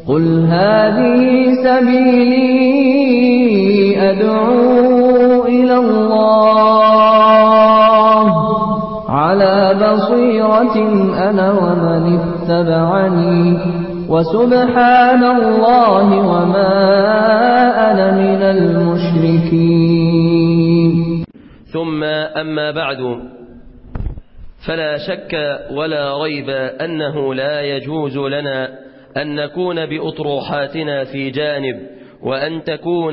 قل هذه سبيلي أدعو إلى الله على بصيرة أنا ومن اتبعني وسبحان الله وما أنا من المشركين ثم أما بعد فلا شك ولا ريب أنه لا يجوز لنا أن نكون بأطروحاتنا في جانب وأن تكون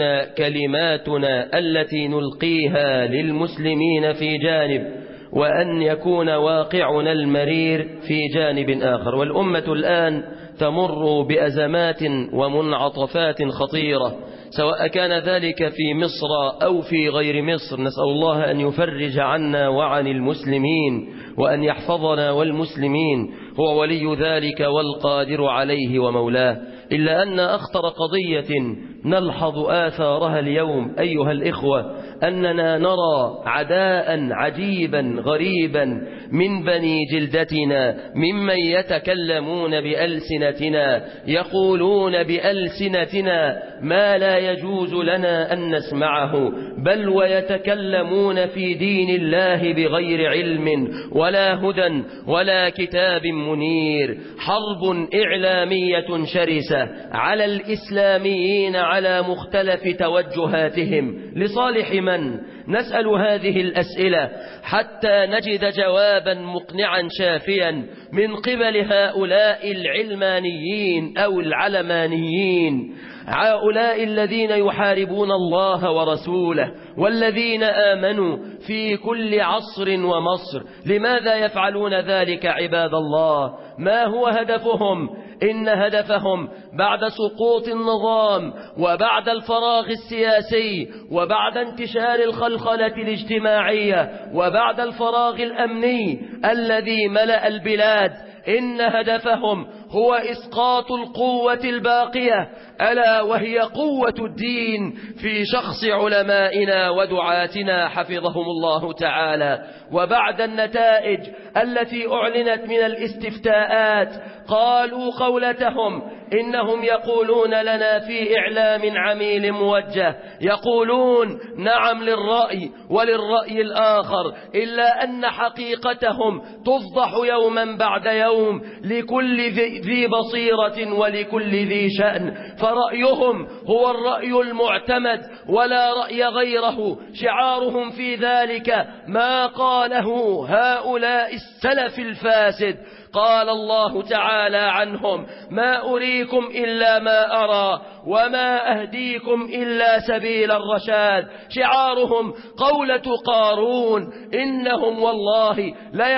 كلماتنا التي نلقيها للمسلمين في جانب وأن يكون واقعنا المرير في جانب آخر والأمة الآن تمر بأزمات ومنعطفات خطيرة سواء كان ذلك في مصر أو في غير مصر نسأل الله أن يفرج عنا وعن المسلمين وأن يحفظنا والمسلمين هو ولي ذلك والقادر عليه ومولاه إلا أن أخطر قضية نلحظ آثارها اليوم أيها الإخوة أننا نرى عداء عجيبا غريبا من بني جلدتنا ممن يتكلمون بألسنتنا يقولون بألسنتنا ما لا يجوز لنا أن نسمعه بل ويتكلمون في دين الله بغير علم ولا هدى ولا كتاب منير حرب إعلامية شرسة على الإسلاميين على مختلف توجهاتهم لصالح من نسأل هذه الأسئلة حتى نجد جوابا مقنعا شافيا من قبل هؤلاء العلمانيين أو العلمانيين هؤلاء الذين يحاربون الله ورسوله والذين آمنوا في كل عصر ومصر لماذا يفعلون ذلك عباد الله ما هو هدفهم إن هدفهم بعد سقوط النظام وبعد الفراغ السياسي وبعد انتشار الخلخلة الاجتماعية وبعد الفراغ الأمني الذي ملأ البلاد إن هدفهم هو إسقاط القوة الباقية ألا وهي قوة الدين في شخص علمائنا ودعاتنا حفظهم الله تعالى وبعد النتائج التي أعلنت من الاستفتاءات قالوا قولتهم إنهم يقولون لنا في إعلام عميل موجه يقولون نعم للرأي وللرأي الآخر إلا أن حقيقتهم تفضح يوما بعد يوم لكل ذي بصيرة ولكل ذي شأن فرأيهم هو الرأي المعتمد ولا رأي غيره شعارهم في ذلك ما قاله هؤلاء السلف الفاسد قال الله تعالى عنهم ما أريكم إلا ما أرى وما أهديكم إلا سبيل الرشاد شعارهم قولة قارون إنهم والله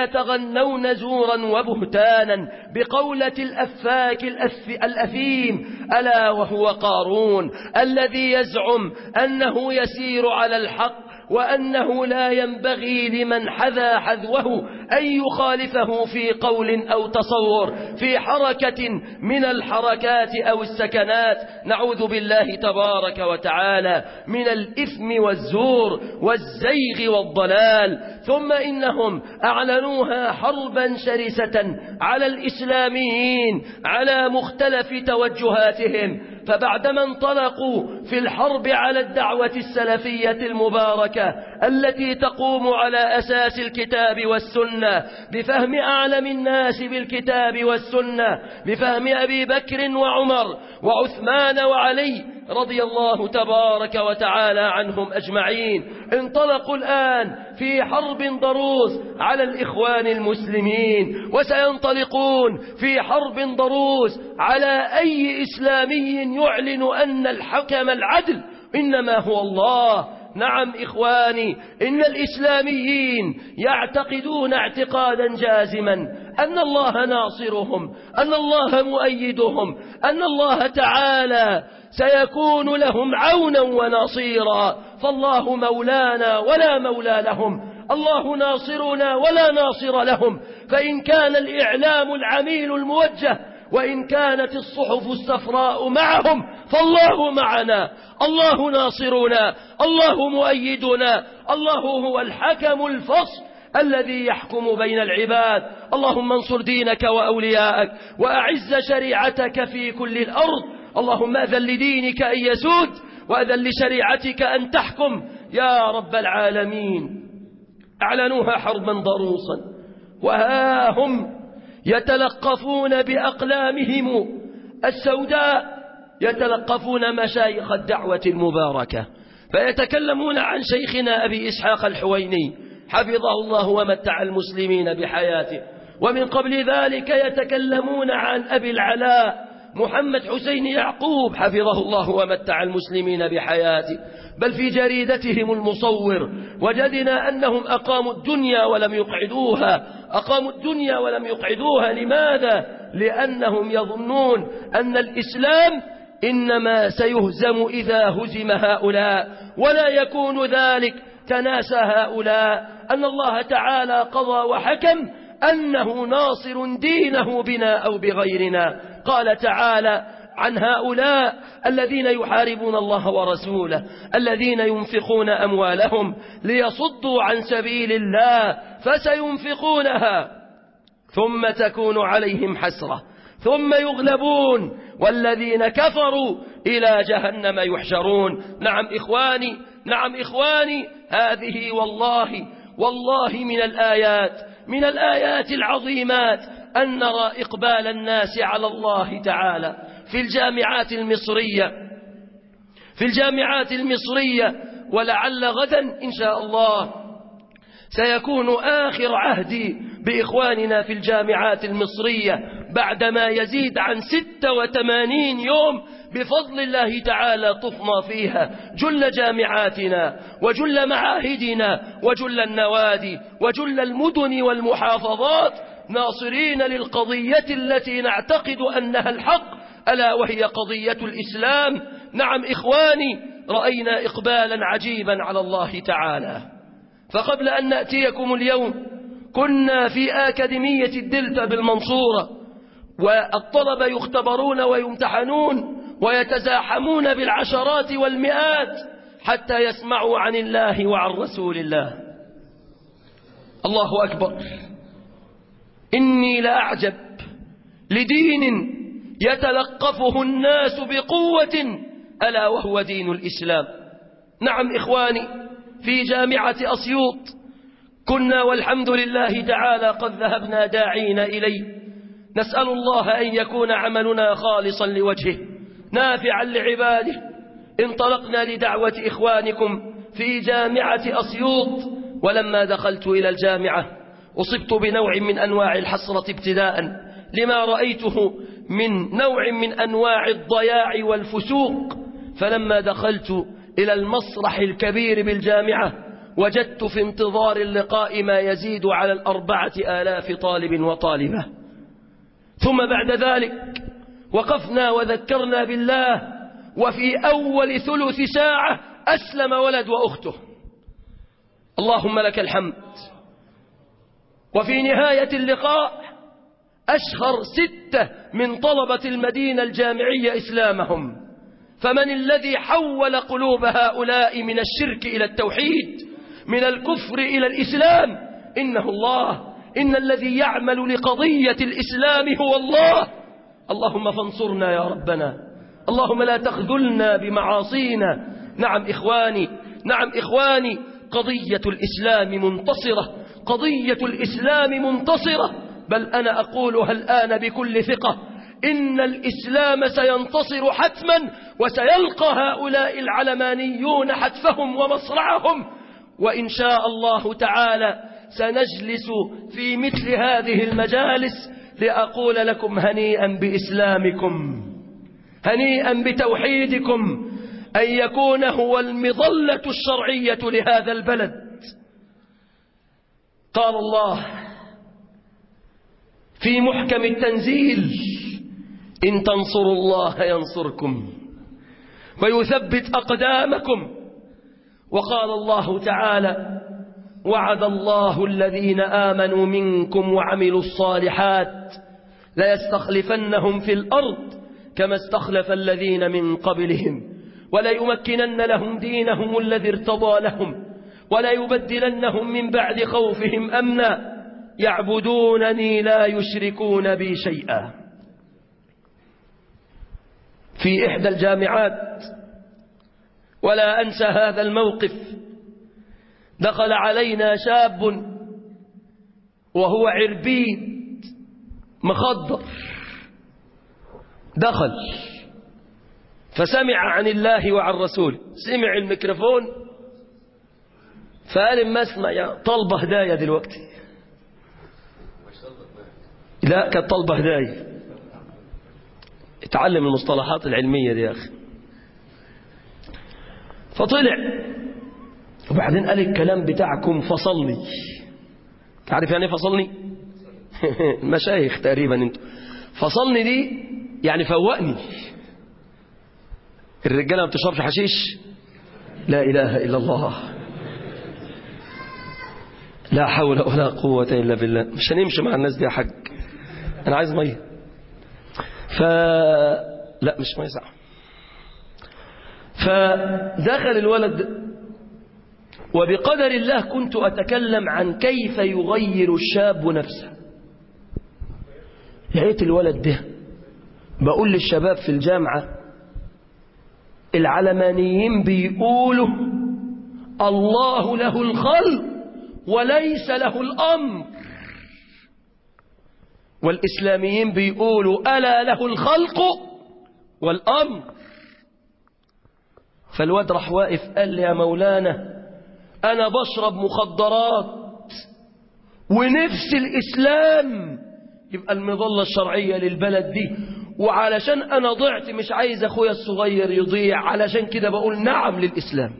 ليتغنون زورا وبهتانا بقولة الأفاك الأف الأثيم ألا وهو قارون الذي يزعم أنه يسير على الحق وأنه لا ينبغي لمن حذا حذوه أن يخالفه في قول أو تصور في حركة من الحركات أو السكنات نعوذ بالله تبارك وتعالى من الإثم والزور والزيغ والضلال ثم إنهم أعلنوها حربا شرسة على الإسلاميين على مختلف توجهاتهم فبعدما انطلقوا في الحرب على الدعوة السلفية المباركة التي تقوم على أساس الكتاب والسنة بفهم أعلم الناس بالكتاب والسنة بفهم أبي بكر وعمر وعثمان وعلي رضي الله تبارك وتعالى عنهم أجمعين انطلقوا الآن في حرب ضروس على الإخوان المسلمين وسينطلقون في حرب ضروس على أي إسلامي يعلن أن الحكم العدل إنما هو الله نعم إخواني إن الإسلاميين يعتقدون اعتقادا جازما أن الله ناصرهم أن الله مؤيدهم أن الله تعالى سيكون لهم عونا ونصيرا فالله مولانا ولا مولى لهم الله ناصرنا ولا ناصر لهم فإن كان الإعلام العميل الموجه وإن كانت الصحف السفراء معهم فالله معنا الله ناصرنا الله مؤيدنا الله هو الحكم الفصل الذي يحكم بين العباد اللهم انصر دينك وأولياءك وأعز شريعتك في كل الأرض اللهم أذن لدينك أن يسود وأذن لشريعتك أن تحكم يا رب العالمين أعلنوها حربا ضروسا وها هم يتلقفون بأقلامهم السوداء يتلقفون مشايخ الدعوة المباركة فيتكلمون عن شيخنا أبي إسحاق الحويني حفظه الله ومتع المسلمين بحياته ومن قبل ذلك يتكلمون عن أبي العلاء محمد حسين يعقوب حفظه الله ومتع المسلمين بحياته بل في جريدتهم المصور وجدنا أنهم أقاموا الدنيا ولم يقعدوها أقاموا الدنيا ولم يقعدوها لماذا؟ لأنهم يظنون أن الإسلام إنما سيهزم إذا هزم هؤلاء ولا يكون ذلك تناسى هؤلاء أن الله تعالى قضى وحكم أنه ناصر دينه بنا أو بغيرنا قال تعالى عن هؤلاء الذين يحاربون الله ورسوله الذين ينفقون أموالهم ليصدوا عن سبيل الله فسينفقونها ثم تكون عليهم حسرة ثم يغلبون والذين كفروا إلى جهنم يحشرون نعم إخواني نعم إخواني هذه والله والله من الآيات من الآيات العظيمات أن نرى إقبال الناس على الله تعالى في الجامعات المصرية في الجامعات المصرية ولعل غدا إن شاء الله سيكون آخر عهدي بإخواننا في الجامعات المصرية بعدما يزيد عن 86 يوم بفضل الله تعالى طفنا فيها جل جامعاتنا وجل معاهدنا وجل النوادي وجل المدن والمحافظات ناصرين للقضية التي نعتقد أنها الحق ألا وهي قضية الإسلام نعم إخواني رأينا إقبالا عجيبا على الله تعالى فقبل أن نأتيكم اليوم كنا في أكاديمية الدلتا بالمنصورة والطلبة يختبرون ويمتحنون ويتزاحمون بالعشرات والمئات حتى يسمعوا عن الله وعن رسول الله الله أكبر إني لأعجب لدين يتلقفه الناس بقوة ألا وهو دين الإسلام نعم إخواني في جامعة أسيوط كنا والحمد لله تعالى قد ذهبنا داعين إليه نسأل الله أن يكون عملنا خالصا لوجهه نافعا لعباده انطلقنا لدعوة إخوانكم في جامعة أسيوط ولما دخلت إلى الجامعة أصبت بنوع من أنواع الحسرة ابتداء لما رأيته من نوع من أنواع الضياع والفسوق فلما دخلت إلى المسرح الكبير بالجامعة وجدت في انتظار اللقاء ما يزيد على الأربعة آلاف طالب وطالبة ثم بعد ذلك وقفنا وذكرنا بالله وفي أول ثلث ساعة أسلم ولد وأخته اللهم لك الحمد وفي نهاية اللقاء أشهر ستة من طلبة المدينة الجامعية إسلامهم فمن الذي حول قلوب هؤلاء من الشرك إلى التوحيد من الكفر إلى الإسلام إنه الله إن الذي يعمل لقضية الإسلام هو الله اللهم فانصرنا يا ربنا اللهم لا تخذلنا بمعاصينا نعم إخواني نعم إخواني قضية الإسلام منتصرة قضية الإسلام منتصرة بل أنا أقولها الآن بكل ثقة إن الإسلام سينتصر حتما وسيلقى هؤلاء العلمانيون حتفهم ومصرعهم وإن شاء الله تعالى سنجلس في مثل هذه المجالس لأقول لكم هنيئا بإسلامكم هنيئا بتوحيدكم أن يكون هو المظلة الشرعية لهذا البلد قال الله في محكم التنزيل إن تنصروا الله ينصركم ويثبت أقدامكم وقال الله تعالى وعد الله الذين آمنوا منكم وعملوا الصالحات ليستخلفنهم في الأرض كما استخلف الذين من قبلهم وليمكنن لهم دينهم الذي ارتضى لهم ولا يبدلنهم من بعد خوفهم أمنا يعبدونني لا يشركون بي شيئا في إحدى الجامعات ولا أنسى هذا الموقف دخل علينا شاب وهو عربيد مخضر دخل فسمع عن الله وعن رسوله سمع الميكروفون فقال ما اسمع يا طلبة هدايا دلوقتي لا كانت طلبة هدايا اتعلم المصطلحات العلمية دي يا أخي فطلع وبعدين قال الكلام بتاعكم فصلني تعرف يعني ايه فصلني المشايخ تقريبا انتوا فصلني دي يعني فوقني الرجاله ما بتشربش حشيش لا اله الا الله لا حول ولا قوة إلا بالله مش هنمشي مع الناس دي يا حاج أنا عايز مية ف لا مش مية ساعة فدخل الولد وبقدر الله كنت أتكلم عن كيف يغير الشاب نفسه لقيت الولد ده بقول للشباب في الجامعة العلمانيين بيقولوا الله له الخلق وليس له الأمر والإسلاميين بيقولوا ألا له الخلق والأمر فالواد راح واقف قال لي يا مولانا أنا بشرب مخدرات ونفس الإسلام يبقى المظلة الشرعية للبلد دي وعلشان أنا ضعت مش عايز أخويا الصغير يضيع علشان كده بقول نعم للإسلام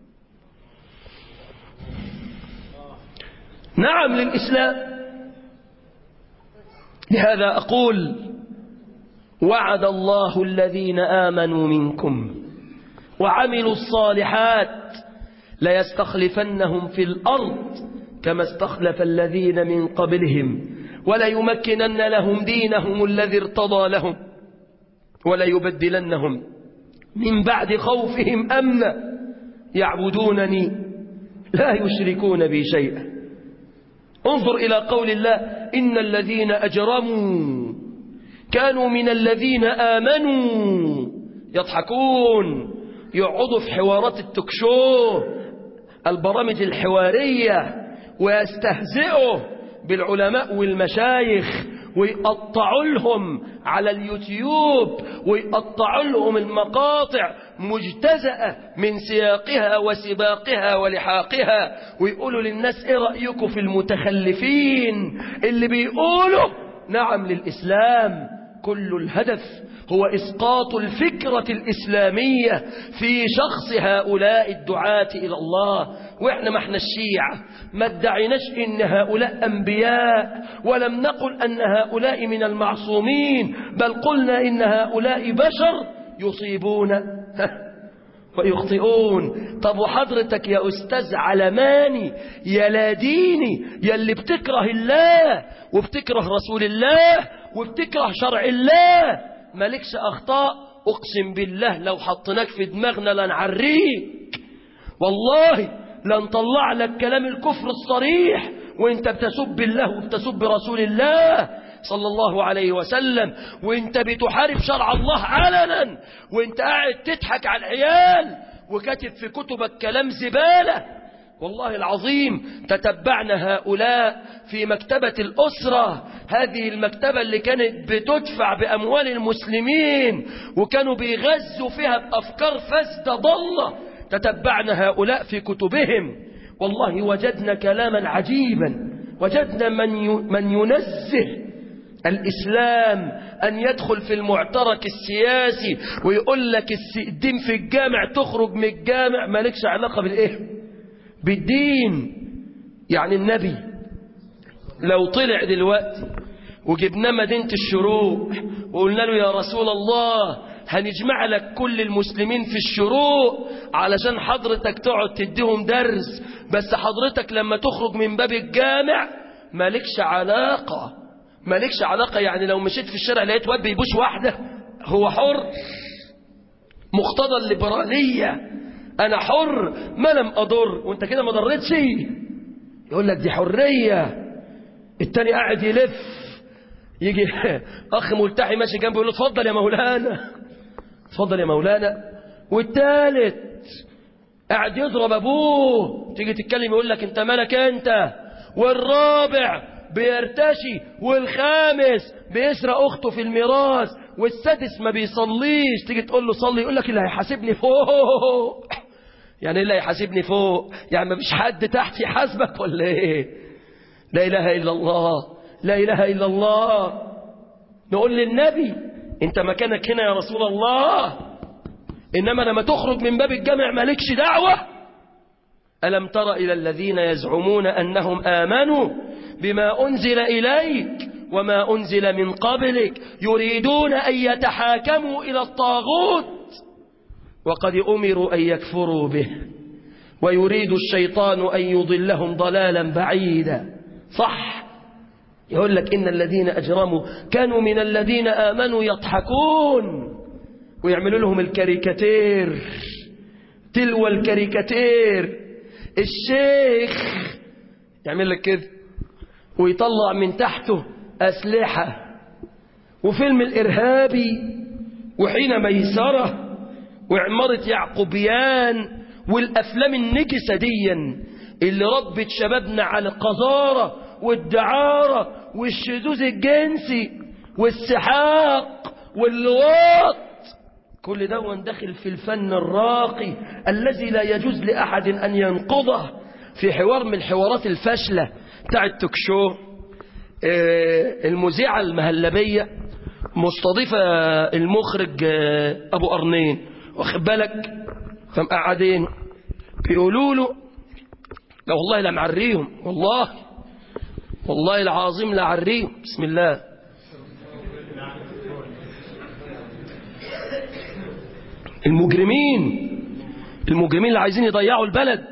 نعم للإسلام لهذا أقول وعد الله الذين آمنوا منكم وعملوا الصالحات ليستخلفنهم في الأرض كما استخلف الذين من قبلهم وليمكنن لهم دينهم الذي ارتضى لهم وليبدلنهم من بعد خوفهم أمنا يعبدونني لا يشركون بي شيئا انظر إلى قول الله إن الذين أجرموا كانوا من الذين آمنوا يضحكون يقعدوا في حوارات التكشو البرامج الحوارية ويستهزئوا بالعلماء والمشايخ ويقطعوا لهم على اليوتيوب ويقطعوا لهم المقاطع مجتزأة من سياقها وسباقها ولحاقها ويقولوا للناس ايه رأيكم في المتخلفين اللي بيقولوا نعم للإسلام كل الهدف هو إسقاط الفكرة الإسلامية في شخص هؤلاء الدعاة إلى الله وإحنا ما احنا الشيعة ما ادعيناش إن هؤلاء أنبياء ولم نقل أن هؤلاء من المعصومين بل قلنا إن هؤلاء بشر يصيبون ويخطئون طب وحضرتك يا أستاذ علماني يا لاديني يا اللي بتكره الله وبتكره رسول الله وبتكره شرع الله مالكش أخطاء أقسم بالله لو حطناك في دماغنا لنعريك والله لنطلع لك كلام الكفر الصريح وانت بتسب الله وبتسب رسول الله صلى الله عليه وسلم وانت بتحارب شرع الله علنا وانت قاعد تضحك على العيال وكاتب في كتبك كلام زبالة والله العظيم تتبعنا هؤلاء في مكتبة الأسرة هذه المكتبة اللي كانت بتدفع بأموال المسلمين وكانوا بيغزوا فيها بأفكار فاسدة ضالة تتبعنا هؤلاء في كتبهم والله وجدنا كلاما عجيبا وجدنا من من ينزه الإسلام أن يدخل في المعترك السياسي ويقول لك الدين في الجامع تخرج من الجامع مالكش علاقة بالإيه بالدين يعني النبي لو طلع دلوقتي وجبنا مدينة الشروق وقلنا له يا رسول الله هنجمع لك كل المسلمين في الشروق علشان حضرتك تقعد تديهم درس بس حضرتك لما تخرج من باب الجامع مالكش علاقة مالكش علاقة يعني لو مشيت في الشارع لقيت واد بيبوش واحدة هو حر مقتضى الليبرالية أنا حر ما لم أضر وأنت كده ما ضرتش يقول لك دي حرية التاني قاعد يلف يجي أخ ملتحي ماشي جنبه يقول له اتفضل يا مولانا اتفضل يا مولانا والتالت قاعد يضرب أبوه تيجي تتكلم يقول لك أنت مالك أنت والرابع بيرتشي والخامس بيسرق أخته في الميراث والسادس ما بيصليش تيجي تقول له صلي يقول لك اللي هيحاسبني فوق يعني ايه اللي هيحاسبني فوق يعني ما فيش حد تحت يحاسبك ولا ايه لا اله الا الله لا اله الا الله نقول للنبي انت مكانك هنا يا رسول الله انما لما تخرج من باب الجامع مالكش دعوه الم تر الى الذين يزعمون انهم امنوا بما انزل اليك وما أنزل من قبلك يريدون أن يتحاكموا إلى الطاغوت وقد أمروا أن يكفروا به ويريد الشيطان أن يضلهم ضلالا بعيدا صح يقول لك إن الذين أجرموا كانوا من الذين آمنوا يضحكون ويعملوا لهم الكاريكاتير تلو الكاريكاتير الشيخ يعمل لك كده ويطلع من تحته أسلحة وفيلم الإرهابي وحين ميسرة وعمارة يعقوبيان والأفلام النجسة ديا اللي ربت شبابنا على القذارة والدعارة والشذوذ الجنسي والسحاق واللواط كل ده داخل في الفن الراقي الذي لا يجوز لأحد أن ينقضه في حوار من الحوارات الفاشلة بتاع التوكشو المذيعة المهلبية مستضيفة المخرج أبو قرنين واخد بالك فمقعدين بيقولوا له لا والله لا معريهم والله والله العظيم لا عريهم بسم الله المجرمين المجرمين اللي عايزين يضيعوا البلد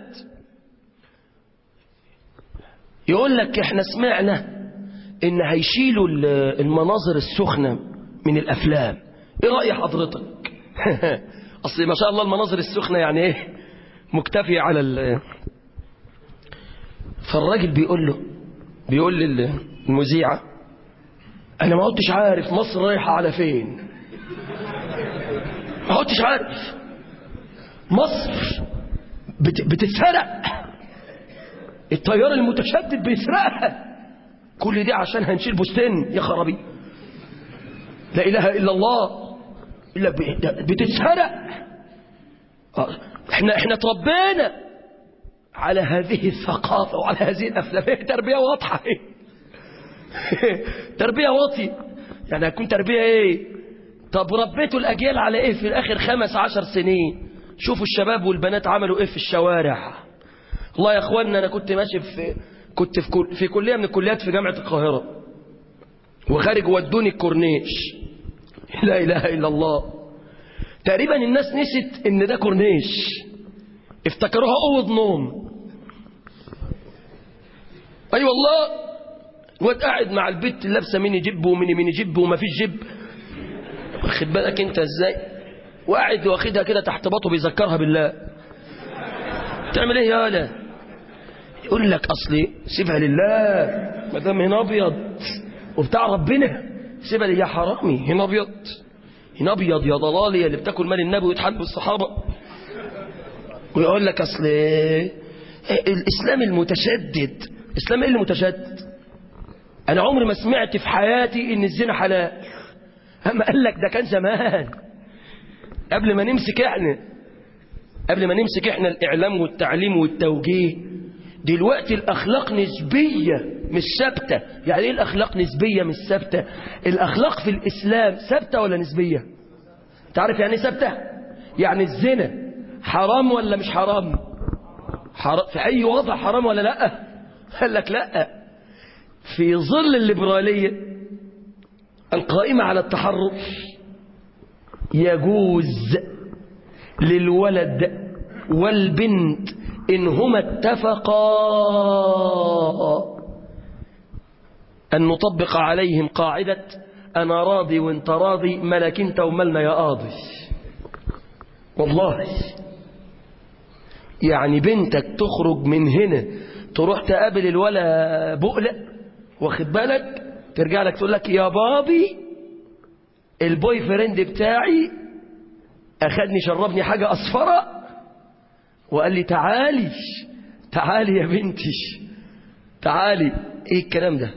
يقول لك احنا سمعنا ان هيشيلوا المناظر السخنة من الافلام ايه رأي حضرتك اصل ما شاء الله المناظر السخنة يعني ايه مكتفية على ال فالراجل بيقول له بيقول للمذيعة انا ما كنتش عارف مصر رايحة على فين ما كنتش عارف مصر بت... بتتسرق التيار المتشدد بيسرقها كل دي عشان هنشيل بستان يا خرابي لا اله الا الله الا بتتسرق احنا احنا تربينا على هذه الثقافه وعلى هذه الافلام تربيه واضحه تربيه واطيه يعني هتكون تربيه ايه طب ربيتوا الاجيال على ايه في اخر خمس عشر سنين شوفوا الشباب والبنات عملوا ايه في الشوارع والله يا اخوانا انا كنت ماشي في كنت في, كل في كليه من الكليات في جامعه القاهره وخارج ودوني الكورنيش لا اله الا الله تقريبا الناس نسيت ان ده كورنيش افتكروها اوض نوم اي أيوة والله الواد قاعد مع البت لابسه ميني جيب وميني ميني جيب وما فيش جيب واخد بالك انت ازاي وقاعد واخدها كده تحت باطه بيذكرها بالله تعمل ايه يا ولا يقول لك اصلي سيبها لله ما دام هنا ابيض وبتاع ربنا سيبها لي يا حرامي هنا ابيض هنا ابيض يا ضلالي اللي بتاكل مال النبي ويتحد بالصحابه ويقول لك اصل الاسلام المتشدد الاسلام ايه اللي متشدد انا عمري ما سمعت في حياتي ان الزنا حلال اما قال لك ده كان زمان قبل ما نمسك احنا قبل ما نمسك احنا الاعلام والتعليم والتوجيه دلوقتي الاخلاق نسبيه مش ثابته يعني ايه الاخلاق نسبيه مش ثابته الاخلاق في الاسلام ثابته ولا نسبيه تعرف يعني ايه ثابته يعني الزنا حرام ولا مش حرام حرام في اي وضع حرام ولا لا قال لك لا في ظل الليبراليه القائمه على التحرر يجوز للولد والبنت إن هما اتفقا أن نطبق عليهم قاعدة أنا راضي وانت راضي ملك انت وملنا يا قاضي والله يعني بنتك تخرج من هنا تروح تقابل الولا بقلق واخد بالك ترجع لك تقول لك يا بابي البوي فريند بتاعي أخدني شربني حاجة أصفرة وقال لي تعالي تعالي يا بنتي تعالي ايه الكلام ده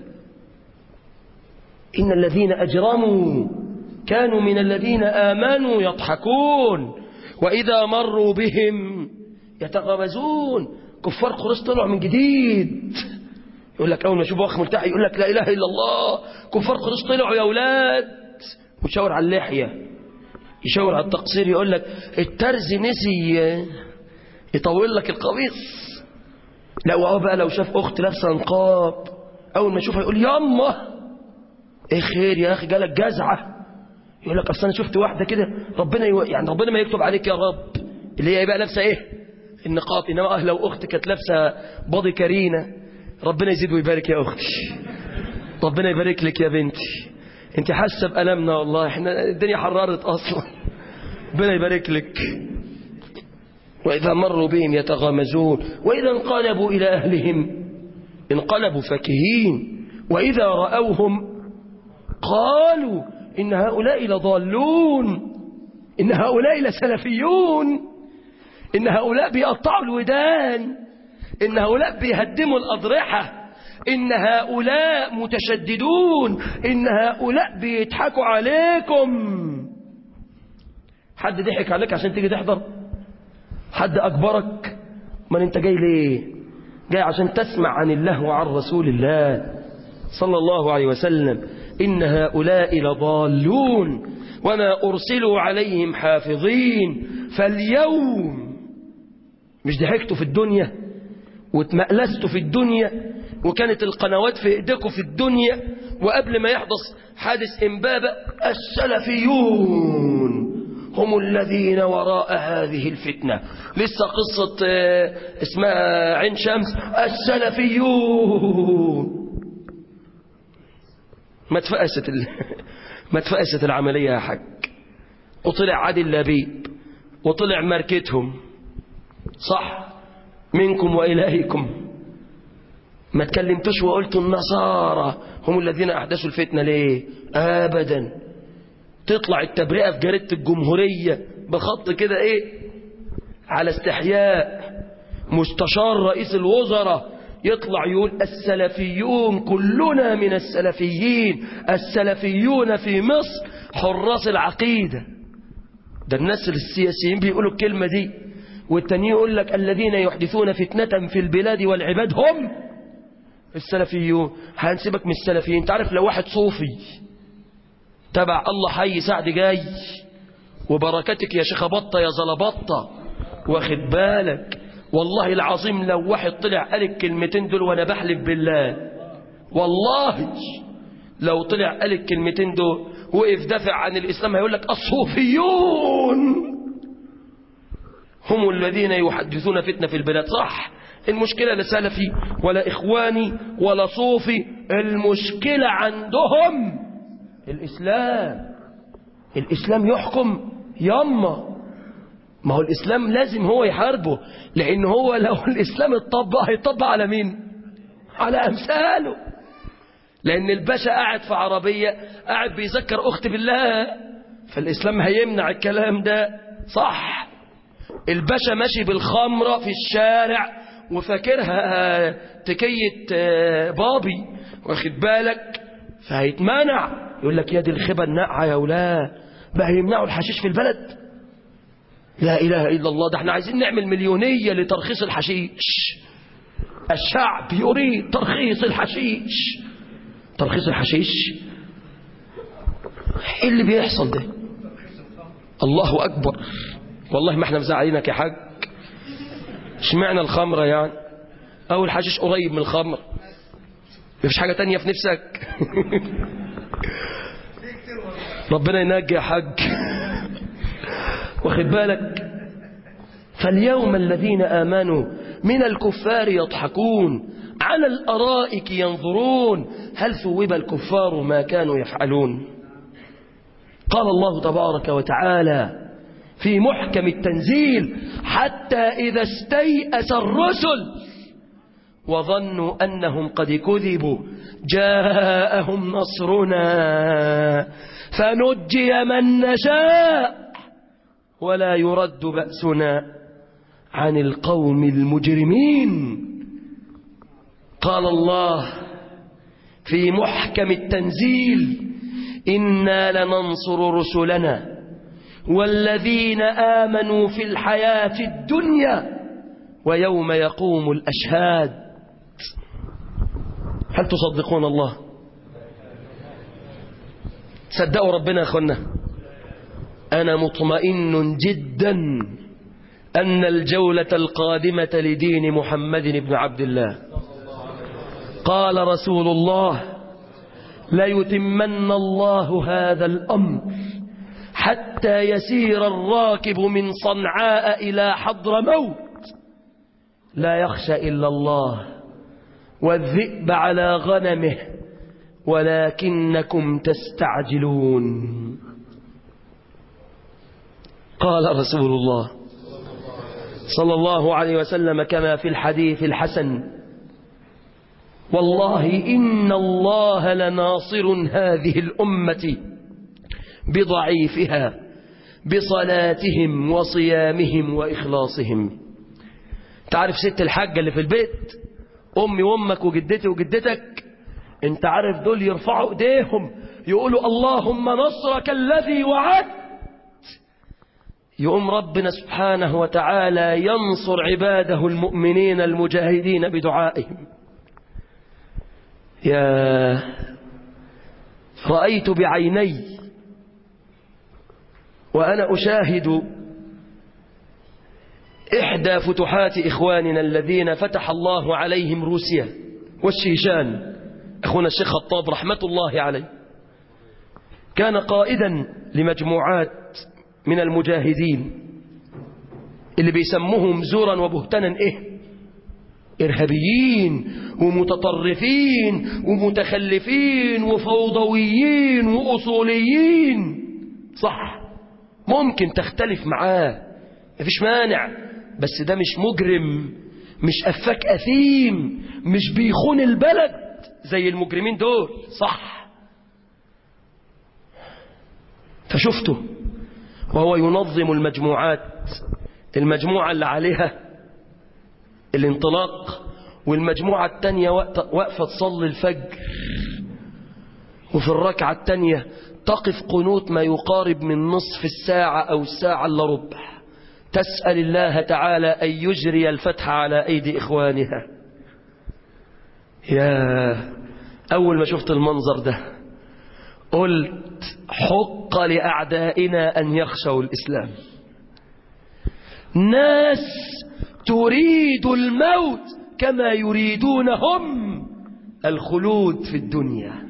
إن الذين أجرموا كانوا من الذين آمنوا يضحكون وإذا مروا بهم يتغمزون كفار قريش طلعوا من جديد يقول لك أول ما يشوفوا أخ ملتحي يقول لك لا إله إلا الله كفار قريش طلعوا يا أولاد ويشاور على اللحية يشاور على التقصير يقول لك الترز نسي يطول لك القميص لا وهو بقى لو شاف أخت لابسة نقاب أول ما يشوفها يقول ياما ايه خير يا اخي جالك جزعه يقول لك اصل انا شفت واحده كده ربنا يو... يعني ربنا ما يكتب عليك يا رب اللي هي بقى لابسه ايه النقاب انما اه لو اختي كانت لابسه بادي كارينا ربنا يزيد ويبارك يا اختي ربنا يبارك لك يا بنتي انت حاسه بالمنا والله احنا الدنيا حررت اصلا ربنا يبارك لك واذا مروا بهم يتغامزون واذا انقلبوا الى اهلهم انقلبوا فكهين واذا راوهم قالوا إن هؤلاء لضالون إن هؤلاء لسلفيون إن هؤلاء بيقطعوا الودان إن هؤلاء بيهدموا الأضرحة إن هؤلاء متشددون إن هؤلاء بيضحكوا عليكم حد ضحك عليك عشان تيجي تحضر حد أكبرك من أنت جاي ليه جاي عشان تسمع عن الله وعن رسول الله صلى الله عليه وسلم إن هؤلاء لضالون وما أرسلوا عليهم حافظين فاليوم مش ضحكتوا في الدنيا واتمألستوا في الدنيا وكانت القنوات في ايديكم في الدنيا وقبل ما يحدث حادث إمبابة السلفيون هم الذين وراء هذه الفتنة لسه قصة اسمها عين شمس السلفيون ما تفقست ال... ما تفقست العملية يا حاج وطلع عادل لبيب وطلع ماركتهم صح منكم وإلهكم ما تكلمتوش وقلتوا النصارى هم الذين أحدثوا الفتنة ليه أبدا تطلع التبرئة في جريدة الجمهورية بخط كده إيه على استحياء مستشار رئيس الوزراء يطلع يقول السلفيون كلنا من السلفيين السلفيون في مصر حراس العقيدة ده الناس السياسيين بيقولوا الكلمة دي والتاني يقول لك الذين يحدثون فتنة في البلاد والعباد هم السلفيون هنسيبك من السلفيين تعرف لو واحد صوفي تبع الله حي سعد جاي وبركتك يا شيخ بطة يا زلبطة واخد بالك والله العظيم لو واحد طلع قال الكلمتين دول وانا بحلف بالله والله لو طلع قال الكلمتين دول وقف دافع عن الاسلام هيقول لك الصوفيون هم الذين يحدثون فتنه في البلاد صح المشكله لا سلفي ولا اخواني ولا صوفي المشكله عندهم الاسلام الاسلام يحكم يما ما هو الإسلام لازم هو يحاربه لأن هو لو الإسلام اتطبق هيطبق على مين على أمثاله لأن الباشا قاعد في عربية قاعد بيذكر أخت بالله فالإسلام هيمنع الكلام ده صح الباشا ماشي بالخمرة في الشارع وفاكرها تكية بابي واخد بالك فهيتمنع يقول لك يا دي الخبة الناقعة يا ولاد بقى يمنعوا الحشيش في البلد لا إله إلا الله ده احنا عايزين نعمل مليونية لترخيص الحشيش الشعب يريد ترخيص الحشيش ترخيص الحشيش ايه اللي بيحصل ده الله أكبر والله ما احنا مزعلينك يا حاج اشمعنى الخمرة يعني أو الحشيش قريب من الخمر مفيش حاجة تانية في نفسك ربنا ينجي يا حاج واخد بالك فاليوم الذين آمنوا من الكفار يضحكون على الأرائك ينظرون هل ثوب الكفار ما كانوا يفعلون قال الله تبارك وتعالى في محكم التنزيل حتى إذا استيأس الرسل وظنوا أنهم قد كذبوا جاءهم نصرنا فنجي من نشاء ولا يرد بأسنا عن القوم المجرمين قال الله في محكم التنزيل إنا لننصر رسلنا والذين آمنوا في الحياة الدنيا ويوم يقوم الأشهاد هل تصدقون الله صدقوا ربنا يا أخوانا أنا مطمئن جدا أن الجولة القادمة لدين محمد بن عبد الله قال رسول الله ليتمن الله هذا الأمر حتى يسير الراكب من صنعاء إلى حضر موت لا يخشى إلا الله والذئب على غنمه ولكنكم تستعجلون قال رسول الله صلى الله عليه وسلم كما في الحديث الحسن والله إن الله لناصر هذه الأمة بضعيفها بصلاتهم وصيامهم وإخلاصهم تعرف ست الحاجة اللي في البيت أمي وأمك وجدتي وجدتك انت عارف دول يرفعوا ايديهم يقولوا اللهم نصرك الذي وعدت يقوم ربنا سبحانه وتعالى ينصر عباده المؤمنين المجاهدين بدعائهم يا رأيت بعيني وأنا أشاهد إحدى فتوحات إخواننا الذين فتح الله عليهم روسيا والشيشان أخونا الشيخ خطاب رحمة الله عليه كان قائدا لمجموعات من المجاهدين اللي بيسموهم زورا وبهتنا إيه إرهابيين ومتطرفين ومتخلفين وفوضويين وأصوليين صح ممكن تختلف معاه مفيش مانع بس ده مش مجرم مش أفاك أثيم مش بيخون البلد زي المجرمين دول صح فشفته وهو ينظم المجموعات المجموعة اللي عليها الانطلاق والمجموعة التانية واقفة تصلي الفجر وفي الركعة التانية تقف قنوت ما يقارب من نصف الساعة أو الساعة إلا ربع تسأل الله تعالى أن يجري الفتح على أيدي إخوانها يا أول ما شفت المنظر ده قلت حق لأعدائنا أن يخشوا الإسلام ناس تريد الموت كما يريدون هم الخلود في الدنيا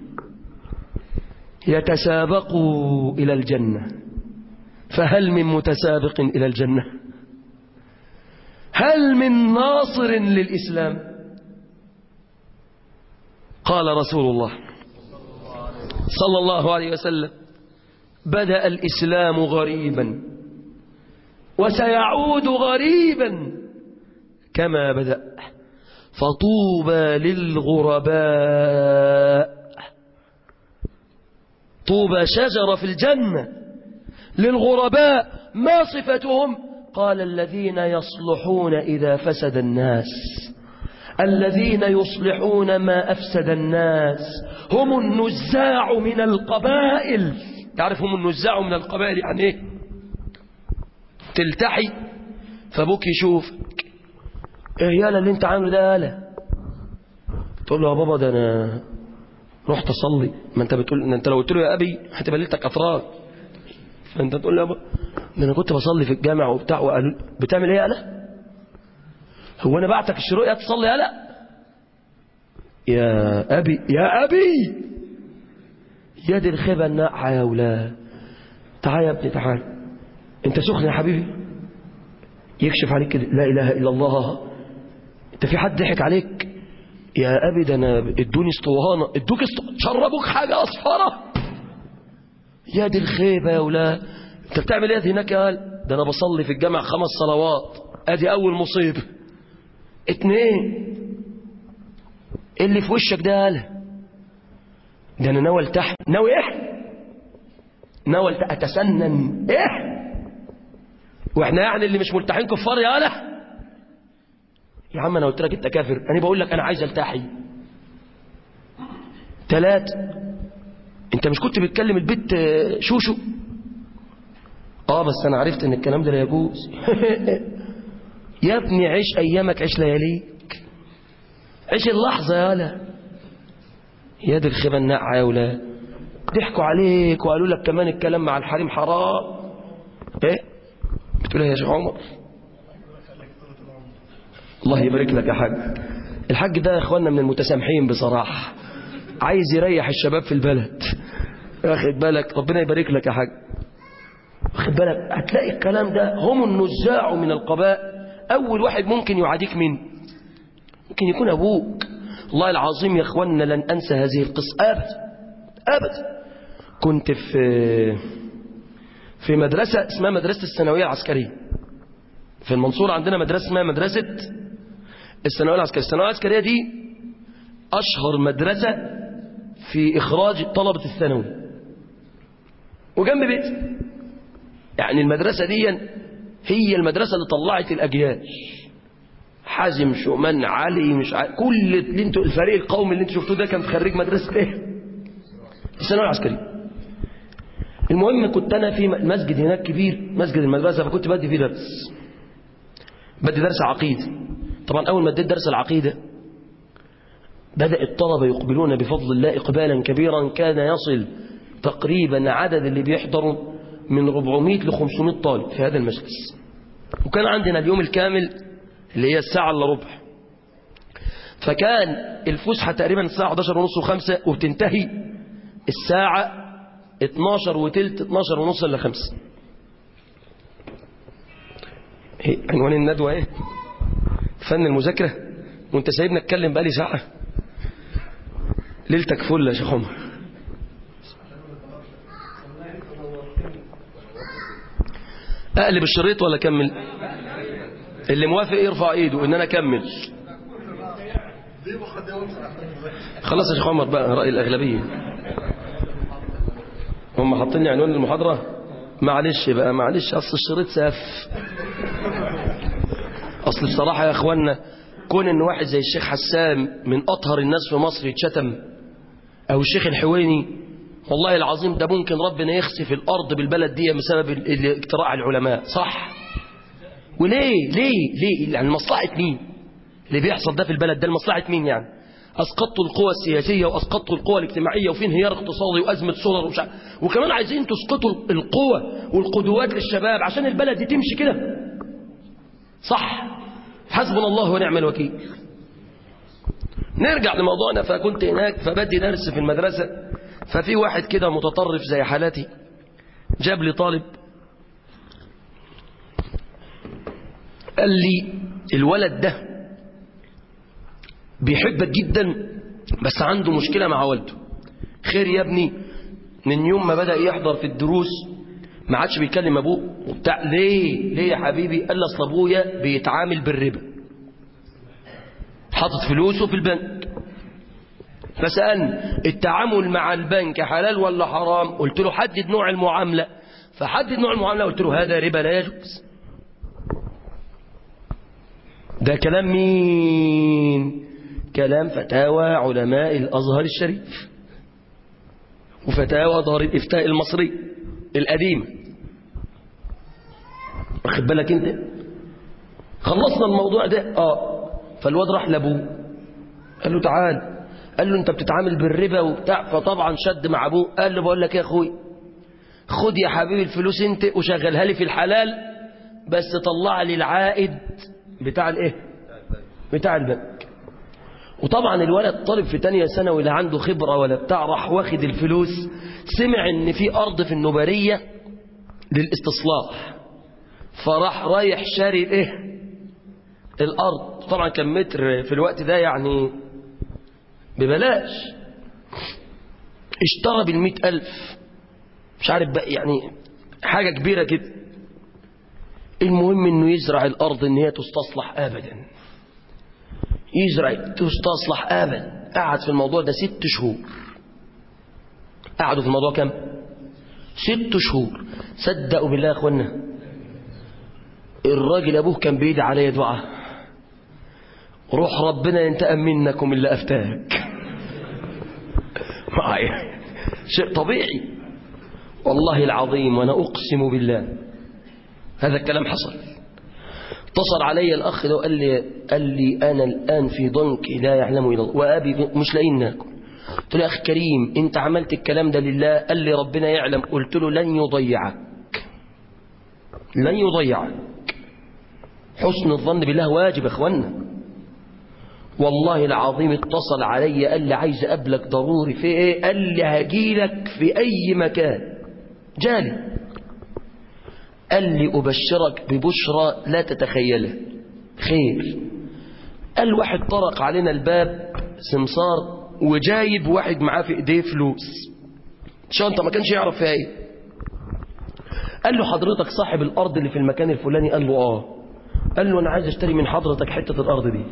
يتسابقوا إلى الجنة فهل من متسابق إلى الجنة هل من ناصر للإسلام قال رسول الله صلى الله عليه وسلم بدأ الإسلام غريبا وسيعود غريبا كما بدأ فطوبى للغرباء طوبى شجرة في الجنة للغرباء ما صفتهم قال الذين يصلحون إذا فسد الناس الذين يصلحون ما أفسد الناس هم النزاع من القبائل تعرف هم النزاع من القبائل يعني ايه تلتحي فابوك يشوفك ايه يالا اللي انت عامله ده يالا تقول له يا بابا ده انا رحت اصلي ما انت بتقول ان انت لو قلت له يا ابي هتبقى ليلتك افراد فانت تقول له يا بابا ده انا كنت بصلي في الجامع وبتاع وقالوا بتعمل ايه يالا هو انا بعتك الشروق تصلي يالا يا ابي يا ابي يا دي الخيبه الناقعه يا ولاد تعال يا ابني تعال انت سخن يا حبيبي يكشف عليك كده لا اله الا الله انت في حد ضحك عليك يا ابي ده انا ادوني اسطوانه ادوك اسطوانه شربوك حاجه اصفره يا دي الخيبه يا ولاد انت بتعمل ايه هناك يا قال ده انا بصلي في الجامع خمس صلوات ادي اول مصيبة اتنين إيه اللي في وشك ده قال ده انا ناوي التحم ناوي ايه ناوي الت- اتسنن ايه واحنا يعني اللي مش ملتحين كفار يا اله يا عم انا قلت لك انت كافر انا بقول لك انا عايز التحي ثلاثة انت مش كنت بتكلم البت آه، شوشو اه بس انا عرفت ان الكلام ده لا يجوز يا ابني عيش ايامك عيش لياليك عيش اللحظة يا لا يا دي الخيبة الناعة يا ولاد ضحكوا عليك وقالوا لك كمان الكلام مع الحريم حرام ايه بتقول ايه يا شيخ عمر الله يبارك لك يا حاج الحاج ده يا اخوانا من المتسامحين بصراحة عايز يريح الشباب في البلد واخد بالك ربنا يبارك لك يا حاج واخد بالك هتلاقي الكلام ده هم النزاع من القباء اول واحد ممكن يعاديك مين ممكن يكون ابوك والله العظيم يا اخوانا لن انسى هذه القصه ابدا ابدا كنت في في مدرسه اسمها مدرسه الثانويه العسكريه في المنصورة عندنا مدرسة اسمها مدرسة الثانوية العسكرية الثانوية العسكرية دي أشهر مدرسة في إخراج طلبة الثانوي وجنب بيتي يعني المدرسة دي هي المدرسة اللي طلعت الأجيال حازم شومان علي مش عارف كل اللي انتوا الفريق القومي اللي انتوا شفتوه ده كان خريج مدرسة ايه؟ الثانوية العسكرية المهم كنت انا في مسجد هناك كبير مسجد المدرسة فكنت بدي فيه درس بدي درس عقيدة طبعا أول ما اديت درس العقيدة بدأ الطلبة يقبلون بفضل الله إقبالا كبيرا كان يصل تقريبا عدد اللي بيحضروا من 400 ل 500 طالب في هذا المجلس وكان عندنا اليوم الكامل اللي هي الساعة إلا ربع فكان الفسحة تقريبا الساعة 11 ونص وخمسة وبتنتهي الساعة 12 وتلت 12 ونص إلا خمسة إيه عنوان الندوة ايه فن المذاكرة وانت سايبنا اتكلم بقالي ساعة ليلتك فل يا شيخ عمر اقلب الشريط ولا اكمل اللي موافق يرفع ايده ان انا اكمل خلاص يا شيخ عمر بقى رأي الأغلبية هم حاطين لي عنوان المحاضرة معلش بقى معلش أصل الشريط ساف أصل بصراحة يا أخوانا كون إن واحد زي الشيخ حسام من أطهر الناس في مصر يتشتم أو الشيخ الحويني والله العظيم ده ممكن ربنا يخسف الأرض بالبلد دي بسبب ال- ال- اقتراع العلماء صح وليه ليه ليه يعني مصلحة مين اللي بيحصل ده في البلد ده لمصلحة مين يعني أسقطوا القوى السياسية وأسقطوا القوى الاجتماعية وفي انهيار اقتصادي وأزمة سولر ومش عارف. وكمان عايزين تسقطوا القوة والقدوات للشباب عشان البلد دي تمشي كده صح حسبنا الله ونعم الوكيل نرجع لموضوعنا فكنت هناك فبدي درس في المدرسة ففي واحد كده متطرف زي حالاتي جاب لي طالب قال لي الولد ده بيحبك جدا بس عنده مشكلة مع والده خير يا ابني من يوم ما بدأ يحضر في الدروس ما عادش بيكلم ابوه وبتاع ليه ليه يا حبيبي قال لي اصل ابويا بيتعامل بالربا حاطط فلوسه في البنك فسألني التعامل مع البنك حلال ولا حرام قلت له حدد نوع المعاملة فحدد نوع المعاملة قلت له هذا ربا لا يجوز ده كلام مين كلام فتاوى علماء الأزهر الشريف وفتاوى دار الإفتاء المصري القديمة واخد بالك انت خلصنا الموضوع ده اه فالواد راح لابوه قال له تعال قال له انت بتتعامل بالربا وبتاع فطبعا شد مع ابوه قال له بقول لك يا اخوي خد يا حبيبي الفلوس انت وشغلها لي في الحلال بس طلع لي العائد بتاع الايه بتاع البنك وطبعا الولد طالب في تانية ثانوي لا عنده خبرة ولا بتاع راح واخد الفلوس سمع ان في ارض في النوبارية للاستصلاح فراح رايح شاري الايه الارض طبعا كان متر في الوقت ده يعني ببلاش اشترى بالمئة ألف مش عارف بقى يعني حاجة كبيرة كده المهم انه يزرع الارض ان هي تستصلح ابدا يزرع تستصلح ابدا قعد في الموضوع ده ست شهور قعدوا في الموضوع كم ست شهور صدقوا بالله يا اخوانا الراجل ابوه كان بيدعي عليه دعاء روح ربنا ينتقم منكم اللي افتاك معايا شيء طبيعي والله العظيم وانا اقسم بالله هذا الكلام حصل اتصل علي الاخ ده وقال لي قال لي انا الان في ضنك لا يعلم الا الله وابي مش لاقيين ناكل قلت له يا اخي كريم انت عملت الكلام ده لله قال لي ربنا يعلم قلت له لن يضيعك لن يضيعك حسن الظن بالله واجب يا اخوانا والله العظيم اتصل علي قال لي عايز اقابلك ضروري في ايه قال لي هجيلك في اي مكان جالي قال لي ابشرك ببشرى لا تتخيلها خير قال واحد طرق علينا الباب سمسار وجايب واحد معاه في ايديه فلوس شنطه ما كانش يعرف فيها ايه قال له حضرتك صاحب الارض اللي في المكان الفلاني قال له اه قال له انا عايز اشتري من حضرتك حته الارض دي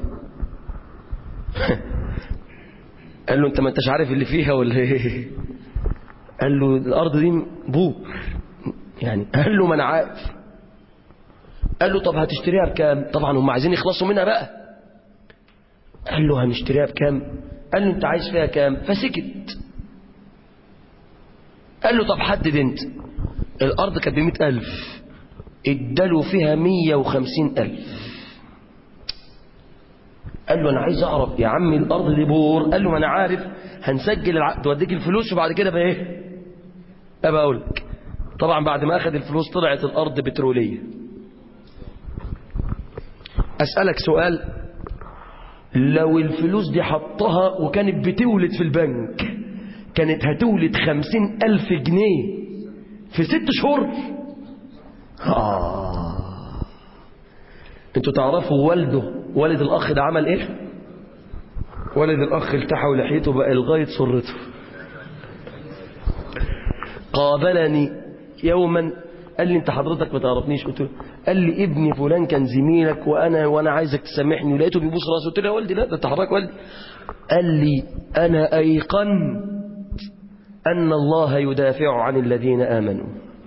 قال له انت ما انتش عارف اللي فيها ولا ايه قال له الارض دي بور يعني قال له ما انا عارف قال له طب هتشتريها بكام طبعا هم عايزين يخلصوا منها بقى قال له هنشتريها بكام قال له انت عايز فيها كام فسكت قال له طب حدد انت الارض كانت بمئة الف اداله فيها مية وخمسين الف قال له انا عايز اعرف يا عمي الارض دي بور قال له ما انا عارف هنسجل العقد واديك الفلوس وبعد كده بقى ايه ابقى اقول لك طبعا بعد ما اخذ الفلوس طلعت الارض بتروليه اسالك سؤال لو الفلوس دي حطها وكانت بتولد في البنك كانت هتولد خمسين ألف جنيه في ست شهور آه. انتوا تعرفوا والده والد الأخ ده عمل ايه والد الأخ التحى لحيته بقى لغاية سرته قابلني يوما قال لي انت حضرتك ما تعرفنيش قلت له قال لي ابني فلان كان زميلك وانا وانا عايزك تسامحني ولقيته بيبوس راسه قلت له يا والدي لا ده انت حضرتك والدي قال لي انا ايقنت ان الله يدافع عن الذين امنوا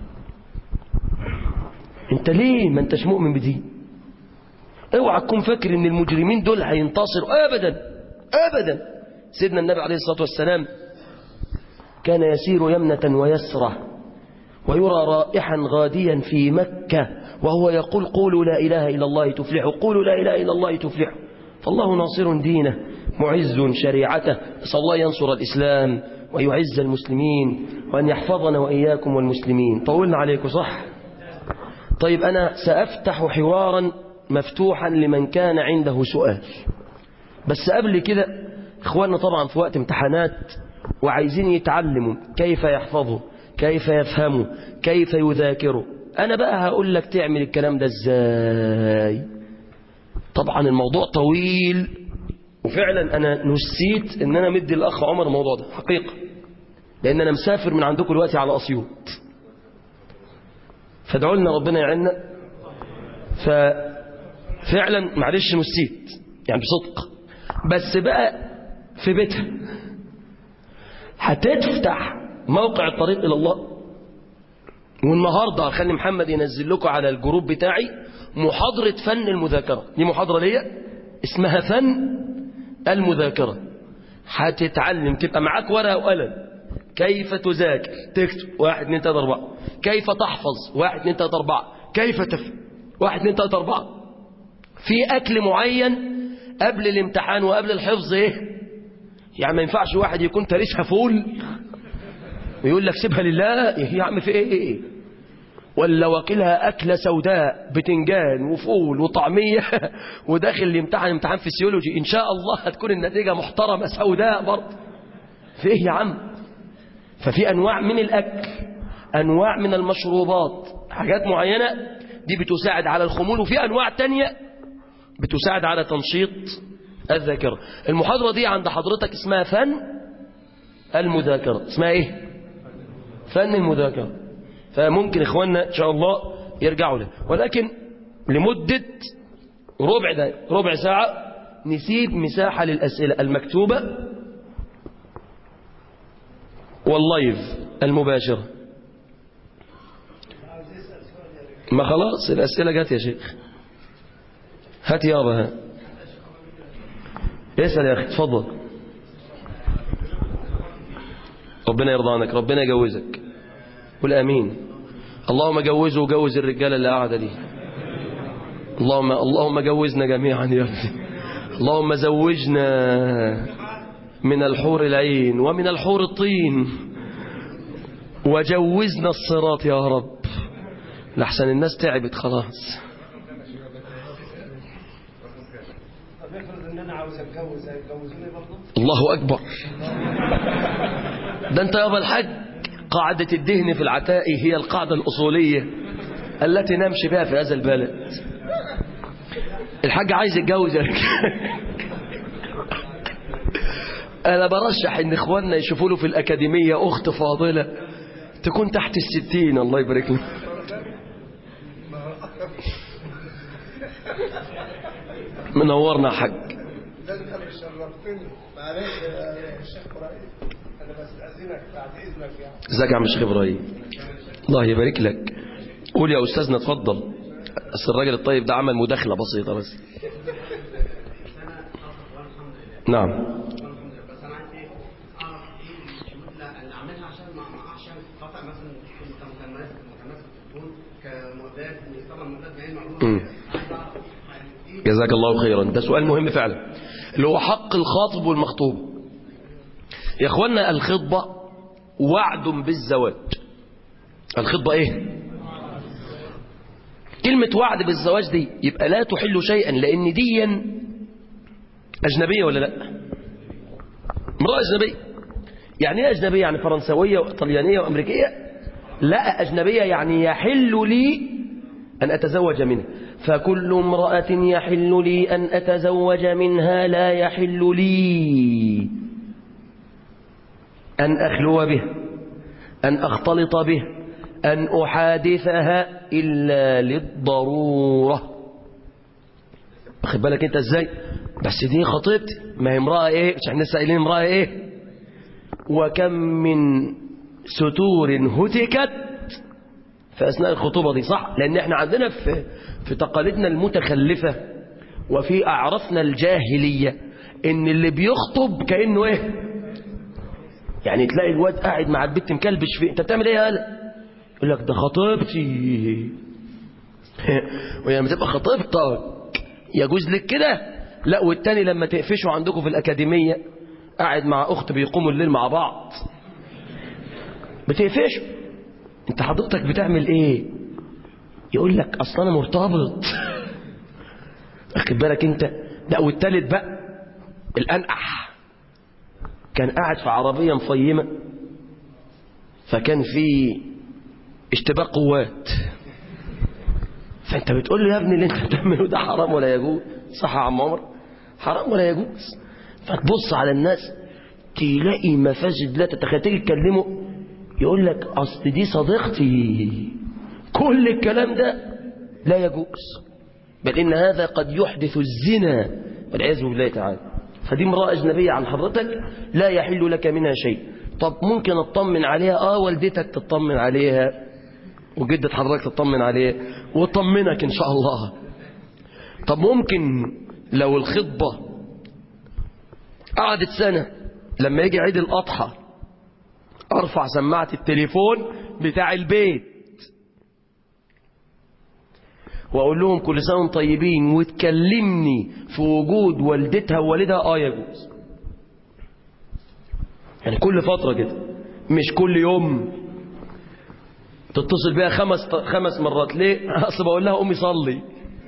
انت ليه ما انتش مؤمن بدي اوعى تكون فاكر ان المجرمين دول هينتصروا ابدا ابدا سيدنا النبي عليه الصلاه والسلام كان يسير يمنه ويسره ويرى رائحا غاديا في مكة وهو يقول قولوا لا إله إلا الله تفلحوا قولوا لا إله إلا الله تفلحوا فالله ناصر دينه معز شريعته نسأل الله ينصر الإسلام ويعز المسلمين وأن يحفظنا وإياكم والمسلمين طولنا عليكم صح طيب أنا سأفتح حوارا مفتوحا لمن كان عنده سؤال بس قبل كده إخواننا طبعا في وقت امتحانات وعايزين يتعلموا كيف يحفظوا كيف يفهموا كيف يذاكروا أنا بقى هقول لك تعمل الكلام ده إزاي طبعا الموضوع طويل وفعلا أنا نسيت إن أنا مدي الأخ عمر الموضوع ده حقيقة لأن أنا مسافر من عندكم دلوقتي على أسيوط فادعوا لنا ربنا يعيننا ففعلا معلش نسيت يعني بصدق بس بقى في بيتها هتفتح موقع الطريق إلى الله والنهاردة هخلي محمد ينزل لكم على الجروب بتاعي محاضرة فن المذاكرة دي محاضرة ليا اسمها فن المذاكرة هتتعلم تبقى معاك ورقة وقلم كيف تذاكر تكتب واحد اتنين تلاتة أربعة كيف تحفظ واحد اتنين تلاتة أربعة كيف تفهم واحد اتنين تلاتة أربعة في أكل معين قبل الامتحان وقبل الحفظ ايه يعني ما ينفعش واحد يكون تاريخها فول ويقول لك سيبها لله يا عم في ايه, إيه ولا واكلها أكلة سوداء بتنجان وفول وطعمية وداخل الامتحان امتحان فيسيولوجي إن شاء الله هتكون النتيجة محترمة سوداء برضه في إيه يا عم ففي أنواع من الأكل أنواع من المشروبات حاجات معينة دي بتساعد على الخمول وفي أنواع تانية بتساعد على تنشيط الذاكرة المحاضرة دي عند حضرتك اسمها فن المذاكرة اسمها ايه فن المذاكرة فممكن اخواننا ان شاء الله يرجعوا له ولكن لمدة ربع دقيقة ربع ساعة نسيب مساحة للأسئلة المكتوبة واللايف المباشرة ما خلاص الأسئلة جات يا شيخ هات يابا ها اسأل يا أخي تفضل ربنا يرضى عنك ربنا يجوزك قول آمين اللهم جوزه وجوز الرجالة اللي قاعدة دي اللهم اللهم جوزنا جميعا يا ابني اللهم زوجنا من الحور العين ومن الحور الطين وجوزنا الصراط يا رب لحسن الناس تعبت خلاص طب افرض ان انا عاوز اتجوز هيتجوزوني برضه الله أكبر ده أنت يابا الحاج قاعدة الدهن في العتائي هي القاعدة الأصولية التي نمشي بها في هذا البلد الحاج عايز يتجوز يا رجال. أنا برشح إن إخواننا يشوفوا له في الأكاديمية أخت فاضلة تكون تحت الستين الله يبارك له منورنا يا حاج ده انت اللي شرفتني معلش يا شيخ ابراهيم انا بستاذنك بعد اذنك يعني ازيك يا عم الشيخ ابراهيم الله يبارك لك قول يا استاذنا اتفضل بس الراجل الطيب ده عمل مداخله بسيطه بس نعم بس انا عايز ايه اعرف ايه الشروط اللي اللي اعملها عشان ما ما اقعش قطع مثلا كنت متماسك متماسك في التليفون كمعدات طبعا المعدات جايه معلومه مم. عايز اعرف يعني ايه جزاك الله خيرا ده سؤال مهم فعلا اللي هو حق الخاطب والمخطوب يا اخوانا الخطبة وعد بالزواج الخطبة ايه كلمة وعد بالزواج دي يبقى لا تحل شيئا لان ديا اجنبية ولا لا امرأة اجنبية يعني ايه اجنبية يعني فرنسوية وايطاليانية وامريكية لا اجنبية يعني يحل لي أن أتزوج منه فكل امرأة يحل لي أن أتزوج منها لا يحل لي أن أخلو به أن أختلط به أن أحادثها إلا للضرورة واخد بالك أنت إزاي بس دي خطيبتي ما هي امرأة إيه مش احنا لسه قايلين امرأة إيه وكم من ستور هتكت في أثناء الخطوبة دي صح لأن احنا عندنا في, في تقاليدنا المتخلفة وفي أعرفنا الجاهلية إن اللي بيخطب كأنه إيه يعني تلاقي الواد قاعد مع البت مكلبش فيه أنت بتعمل إيه يا هلا يقول لك ده خطيبتي وهي لما تبقى خطيبتك يجوز لك كده لا والتاني لما تقفشوا عندكم في الأكاديمية قاعد مع أخت بيقوموا الليل مع بعض بتقفشوا انت حضرتك بتعمل ايه يقول لك اصلا انا مرتبط واخد بالك انت لا والتالت بقى الانقح كان قاعد في عربيه مفيمه فكان في اشتباك قوات فانت بتقول له يا ابني اللي انت بتعمله ده حرام ولا يجوز صح يا عم عمر حرام ولا يجوز فتبص على الناس تلاقي مفاسد لا تتخيل تيجي تكلمه يقول لك أصل دي صديقتي كل الكلام ده لا يجوز بل إن هذا قد يحدث الزنا والعياذ بالله تعالى فدي امرأة أجنبية عن حضرتك لا يحل لك منها شيء طب ممكن اطمن عليها اه والدتك تطمن عليها وجدة حضرتك تطمن عليها وتطمنك ان شاء الله طب ممكن لو الخطبة قعدت سنة لما يجي عيد الأضحى ارفع سماعة التليفون بتاع البيت واقول لهم كل سنة وانتم طيبين وتكلمني في وجود والدتها ووالدها اه يجوز يعني كل فترة كده مش كل يوم تتصل بيها خمس خمس مرات ليه اصل بقول لها قومي صلي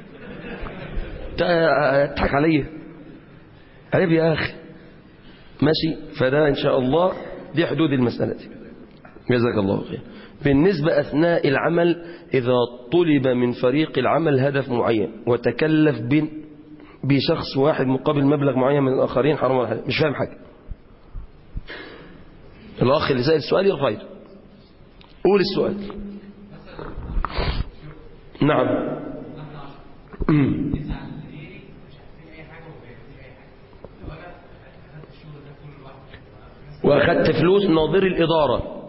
تضحك عليا عيب يا اخي ماشي فده ان شاء الله دي حدود المسألة دي جزاك الله خير بالنسبة أثناء العمل إذا طلب من فريق العمل هدف معين وتكلف بين بشخص واحد مقابل مبلغ معين من الآخرين حرام ولا حاجة مش فاهم حاجة الأخ اللي سأل السؤال يرفع يده قول السؤال نعم واخدت فلوس ناظر الاداره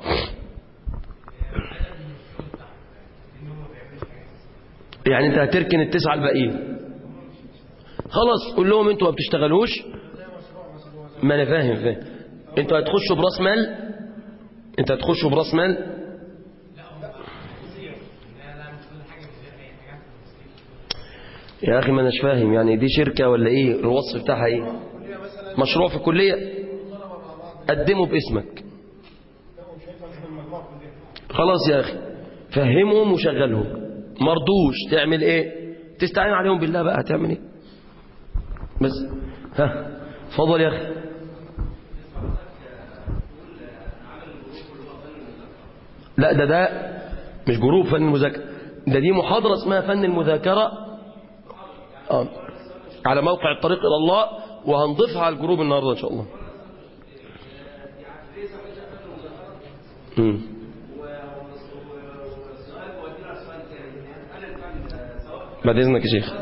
يعني انت هتركن التسعه الباقيين خلاص قول لهم انتوا ما بتشتغلوش ما انا فاهم فاهم انتوا هتخشوا براس مال انت هتخشوا براس مال يا اخي ما اناش فاهم يعني دي شركه ولا ايه الوصف بتاعها ايه مشروع في الكليه قدمه باسمك خلاص يا اخي فهمهم وشغلهم مرضوش تعمل ايه تستعين عليهم بالله بقى هتعمل ايه بس ها اتفضل يا اخي لا ده ده مش جروب فن المذاكره ده دي محاضره اسمها فن المذاكره آه. على موقع الطريق الى الله وهنضيفها على الجروب النهارده ان شاء الله مم. بعد اذنك يا شيخ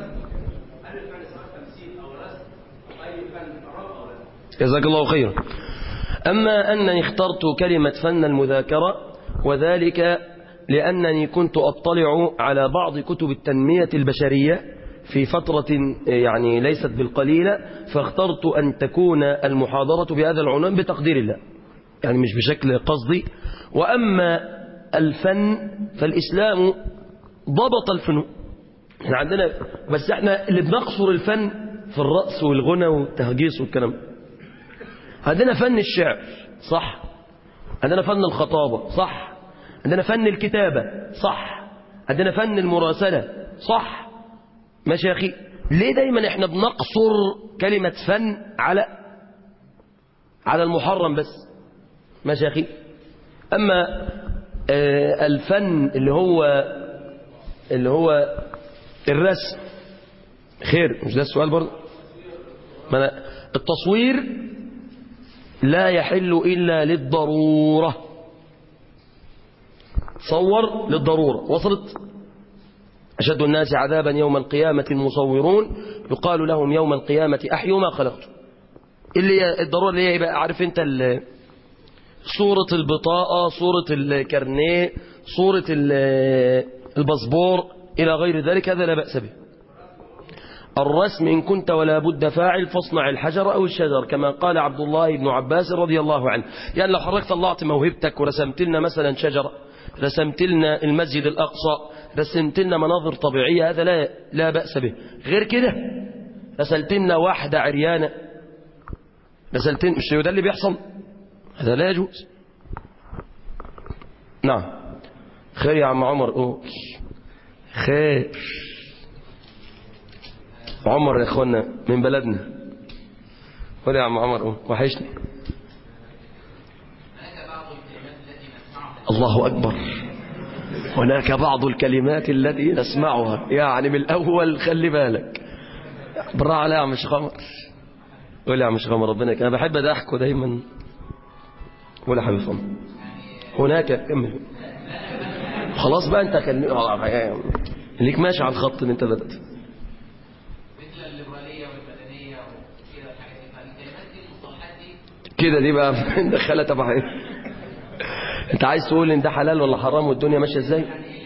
جزاك الله خيرا أما أنني اخترت كلمة فن المذاكرة وذلك لأنني كنت أطلع على بعض كتب التنمية البشرية في فترة يعني ليست بالقليلة فاخترت أن تكون المحاضرة بهذا العنوان بتقدير الله يعني مش بشكل قصدي وأما الفن فالإسلام ضبط الفنون احنا عندنا بس احنا اللي بنقصر الفن في الرقص والغنى والتهجيس والكلام ده. عندنا فن الشعر صح عندنا فن الخطابة صح عندنا فن الكتابة صح عندنا فن المراسلة صح ماشي يا أخي ليه دايما احنا بنقصر كلمة فن على على المحرم بس ماشي يا أخي أما آه الفن اللي هو اللي هو الرسم خير مش ده السؤال برضه ما أنا التصوير لا يحل إلا للضرورة صور للضرورة وصلت أشد الناس عذابا يوم القيامة المصورون يقال لهم يوم القيامة أحيوا ما خلقتم اللي هي الضرورة اللي هي يبقى عارف انت ال- صورة البطاقة صورة الكارنيه صورة ال- الباسبور إلى غير ذلك هذا لا بأس به الرسم إن كنت ولا بد فاعل فاصنع الحجر أو الشجر كما قال عبد الله بن عباس رضي الله عنه يعني لو حضرتك طلعت موهبتك ورسمت لنا مثلا شجرة رسمت لنا المسجد الأقصى رسمت لنا مناظر طبيعية هذا لا, لا بأس به غير كده رسلت لنا واحدة عريانة رسلت لنا مش ده اللي بيحصل هذا لا يجوز نعم خير يا عم عمر قول خير عمر يا اخوانا من بلدنا قول يا عم عمر قول وحشني الله أكبر هناك بعض الكلمات التي نسمعها يعني من الأول خلي بالك برا على يا عم شيخ عمر قول يا عم شيخ عمر ربنا يك- أنا بحب أضحكه دايما ولا حبيب فم هناك كمل خلاص بقى انت كلمني ليك ماشي على الخط اللي انت بدأت مثل الليبرالية والمدنية وكده الحاجات دي فالكلمات دي المصطلحات دي كده دي بقى ندخلها تبع ايه انت عايز تقول ان ده حلال ولا حرام والدنيا ماشيه ازاي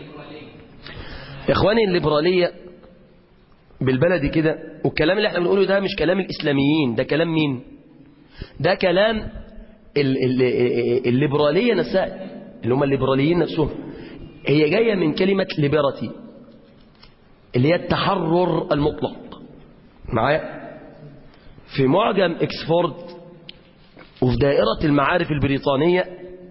يا اخواني الليبراليه بالبلدي كده والكلام اللي احنا بنقوله ده مش كلام الاسلاميين ده كلام مين ده كلام ال ال الليبراليه نفسها اللي هم الليبراليين نفسهم هي جايه من كلمه ليبرتي اللي هي التحرر المطلق معايا في معجم اكسفورد وفي دائرة المعارف البريطانية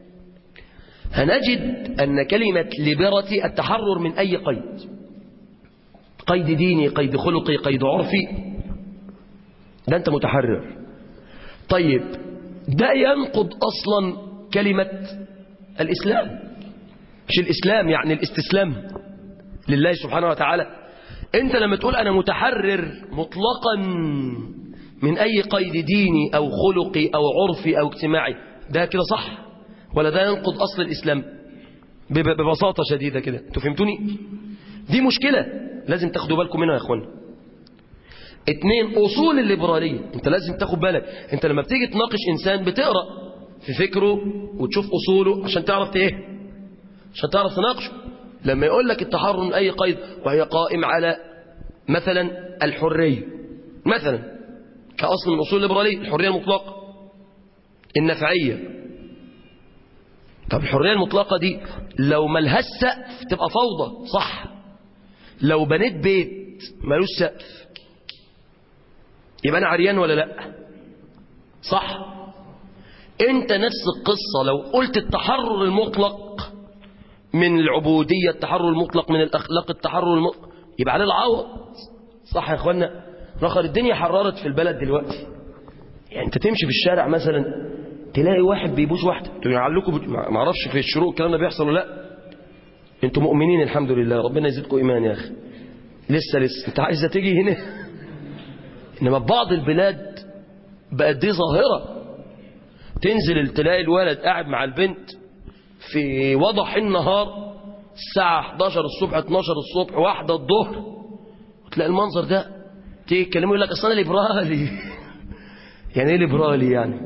هنجد أن كلمة ليبرتي التحرر من أي قيد قيد ديني قيد خلقي قيد عرفي ده أنت متحرر طيب ده ينقض أصلا كلمة الإسلام مش الإسلام يعني الاستسلام لله سبحانه وتعالى أنت لما تقول أنا متحرر مطلقا من أي قيد ديني أو خلقي أو عرفي أو اجتماعي ده كده صح ولا ده ينقض أصل الإسلام بب- ببساطة شديدة كده انتوا فهمتوني دي مشكلة لازم تاخدوا بالكم منها يا اخوانا اتنين اصول الليبراليه انت لازم تاخد بالك انت لما بتيجي تناقش انسان بتقرا في فكره وتشوف اصوله عشان تعرف ايه عشان تعرف تناقشه لما يقول لك التحرر من اي قيد وهي قائم على مثلا الحريه مثلا كاصل من اصول الليبراليه الحريه المطلقه النفعيه طب الحريه المطلقه دي لو ملهاش سقف تبقى فوضى صح لو بنيت بيت ملوش سقف يبقى انا عريان ولا لا صح انت نفس القصة لو قلت التحرر المطلق من العبودية التحرر المطلق من الاخلاق التحرر المطلق يبقى عليه العوض صح يا اخوانا رخر الدنيا حررت في البلد دلوقتي يعني انت تمشي في الشارع مثلا تلاقي واحد بيبوس واحدة يعلقوا بت... ما اعرفش في الشروق الكلام ده بيحصل ولا لا انتوا مؤمنين الحمد لله ربنا يزيدكم ايمان يا اخي لسه لسه انت عايزه تيجي هنا انما في بعض البلاد بقت دي ظاهره تنزل تلاقي الولد قاعد مع البنت في وضح النهار الساعة 11 الصبح 12 الصبح واحدة الظهر وتلاقي المنظر ده تيجي تكلمه يقول لك اصل انا ليبرالي يعني ايه ليبرالي يعني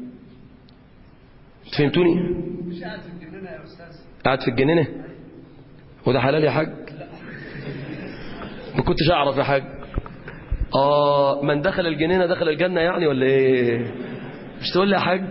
فهمتوني مش قاعد في الجنينه يا استاذ قاعد في الجنينة وده حلال يا حاج ما كنتش اعرف يا حاج اه من دخل الجنينة دخل الجنة يعني ولا ايه مش تقول لي يا حاج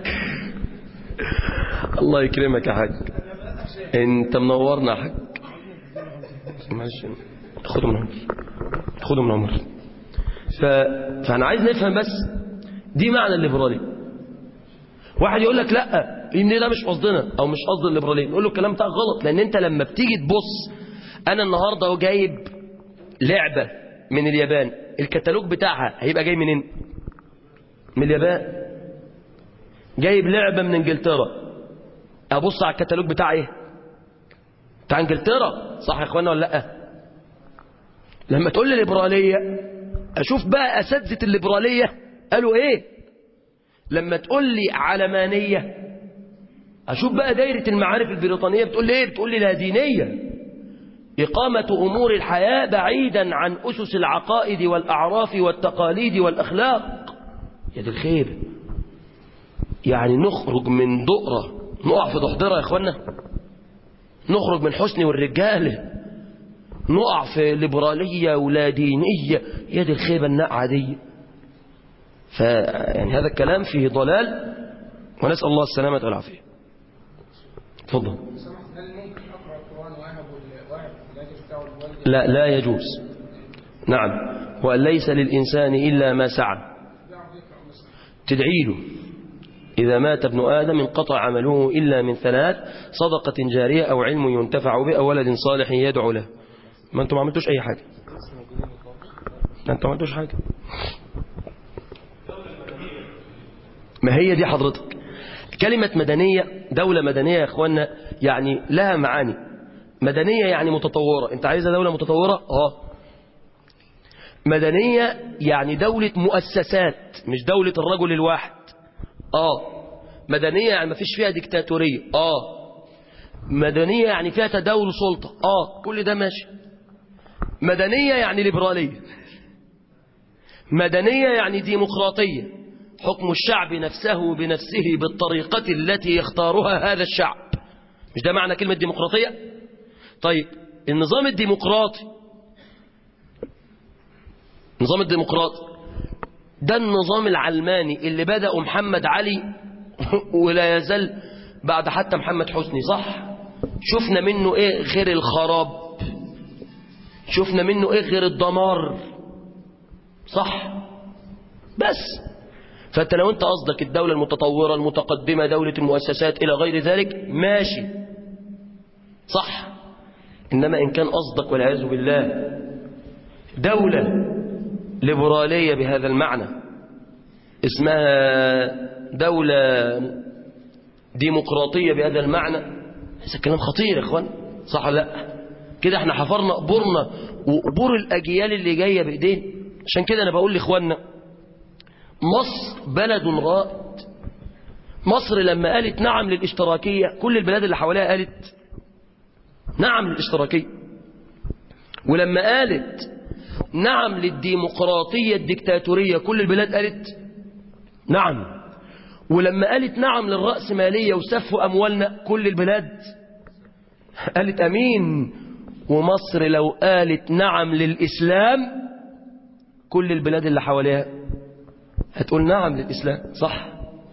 الله يكرمك يا حاج انت منورنا يا حاج معلش خده من عمر خده من عمر ف... فانا عايز نفهم بس دي معنى الليبرالي واحد يقول لك لا ان ده مش قصدنا او مش قصد الليبراليه نقول له الكلام بتاعك غلط لان انت لما بتيجي تبص انا النهارده اهو جايب لعبه من اليابان الكتالوج بتاعها هيبقى جاي منين من اليابان جايب لعبه من انجلترا ابص على الكتالوج بتاع ايه بتاع انجلترا صح يا اخوانا ولا لا لما تقول لي ليبراليه اشوف بقى اساتذه الليبراليه قالوا ايه لما تقول لي علمانيه اشوف بقى دايره المعارف البريطانيه بتقول لي ايه بتقول لي لا دينيه إقامة أمور الحياة بعيدا عن أسس العقائد والأعراف والتقاليد والأخلاق يا دي الخير يعني نخرج من دقرة نقع في ضحضرة يا إخوانا نخرج من حسن والرجالة نقع في ليبرالية ولا دينية يا دي الخيبة النقعة دي فيعني هذا الكلام فيه ضلال ونسأل الله السلامة والعافية تفضل سمحت هل ممكن اقرا القران واهبه لواحد لا بتاعه الوالد لا لا يجوز نعم وأن ليس للإنسان إلا ما سعى يعرف يقرا مثلا تدعي له إذا مات ابن آدم انقطع عمله إلا من ثلاث صدقة جارية أو علم ينتفع به أو ولد صالح يدعو له ما أنتم ما عملتوش أي حاجة ما أنتم ما عملتوش حاجة ما هي دي حضرتك كلمة مدنية دولة مدنية يا إخوانا يعني لها معاني مدنية يعني متطورة أنت عايزة دولة متطورة؟ آه مدنية يعني دولة مؤسسات مش دولة الرجل الواحد آه مدنية يعني ما فيش فيها ديكتاتورية آه مدنية يعني فيها تداول سلطة آه كل ده ماشي مدنية يعني ليبرالية مدنية يعني ديمقراطية حكم الشعب نفسه بنفسه بالطريقة التي يختارها هذا الشعب مش ده معنى كلمة ديمقراطية طيب النظام الديمقراطي النظام الديمقراطي ده النظام العلماني اللي بدأه محمد علي ولا يزال بعد حتى محمد حسني صح شفنا منه ايه غير الخراب شفنا منه ايه غير الدمار صح بس فانت لو انت قصدك الدولة المتطورة المتقدمة دولة المؤسسات الى غير ذلك ماشي صح انما ان كان قصدك والعياذ بالله دولة ليبرالية بهذا المعنى اسمها دولة ديمقراطية بهذا المعنى هذا كلام خطير يا اخوان صح ولا لا كده احنا حفرنا قبورنا وقبور الاجيال اللي جايه بايدينا عشان كده انا بقول لاخواننا مصر بلد رائد مصر لما قالت نعم للاشتراكيه كل البلاد اللي حواليها قالت نعم للاشتراكيه ولما قالت نعم للديمقراطية الدكتاتورية كل البلاد قالت نعم ولما قالت نعم للرأسمالية وسف أموالنا كل البلاد قالت أمين ومصر لو قالت نعم للإسلام كل البلاد اللي حواليها هتقول نعم للإسلام صح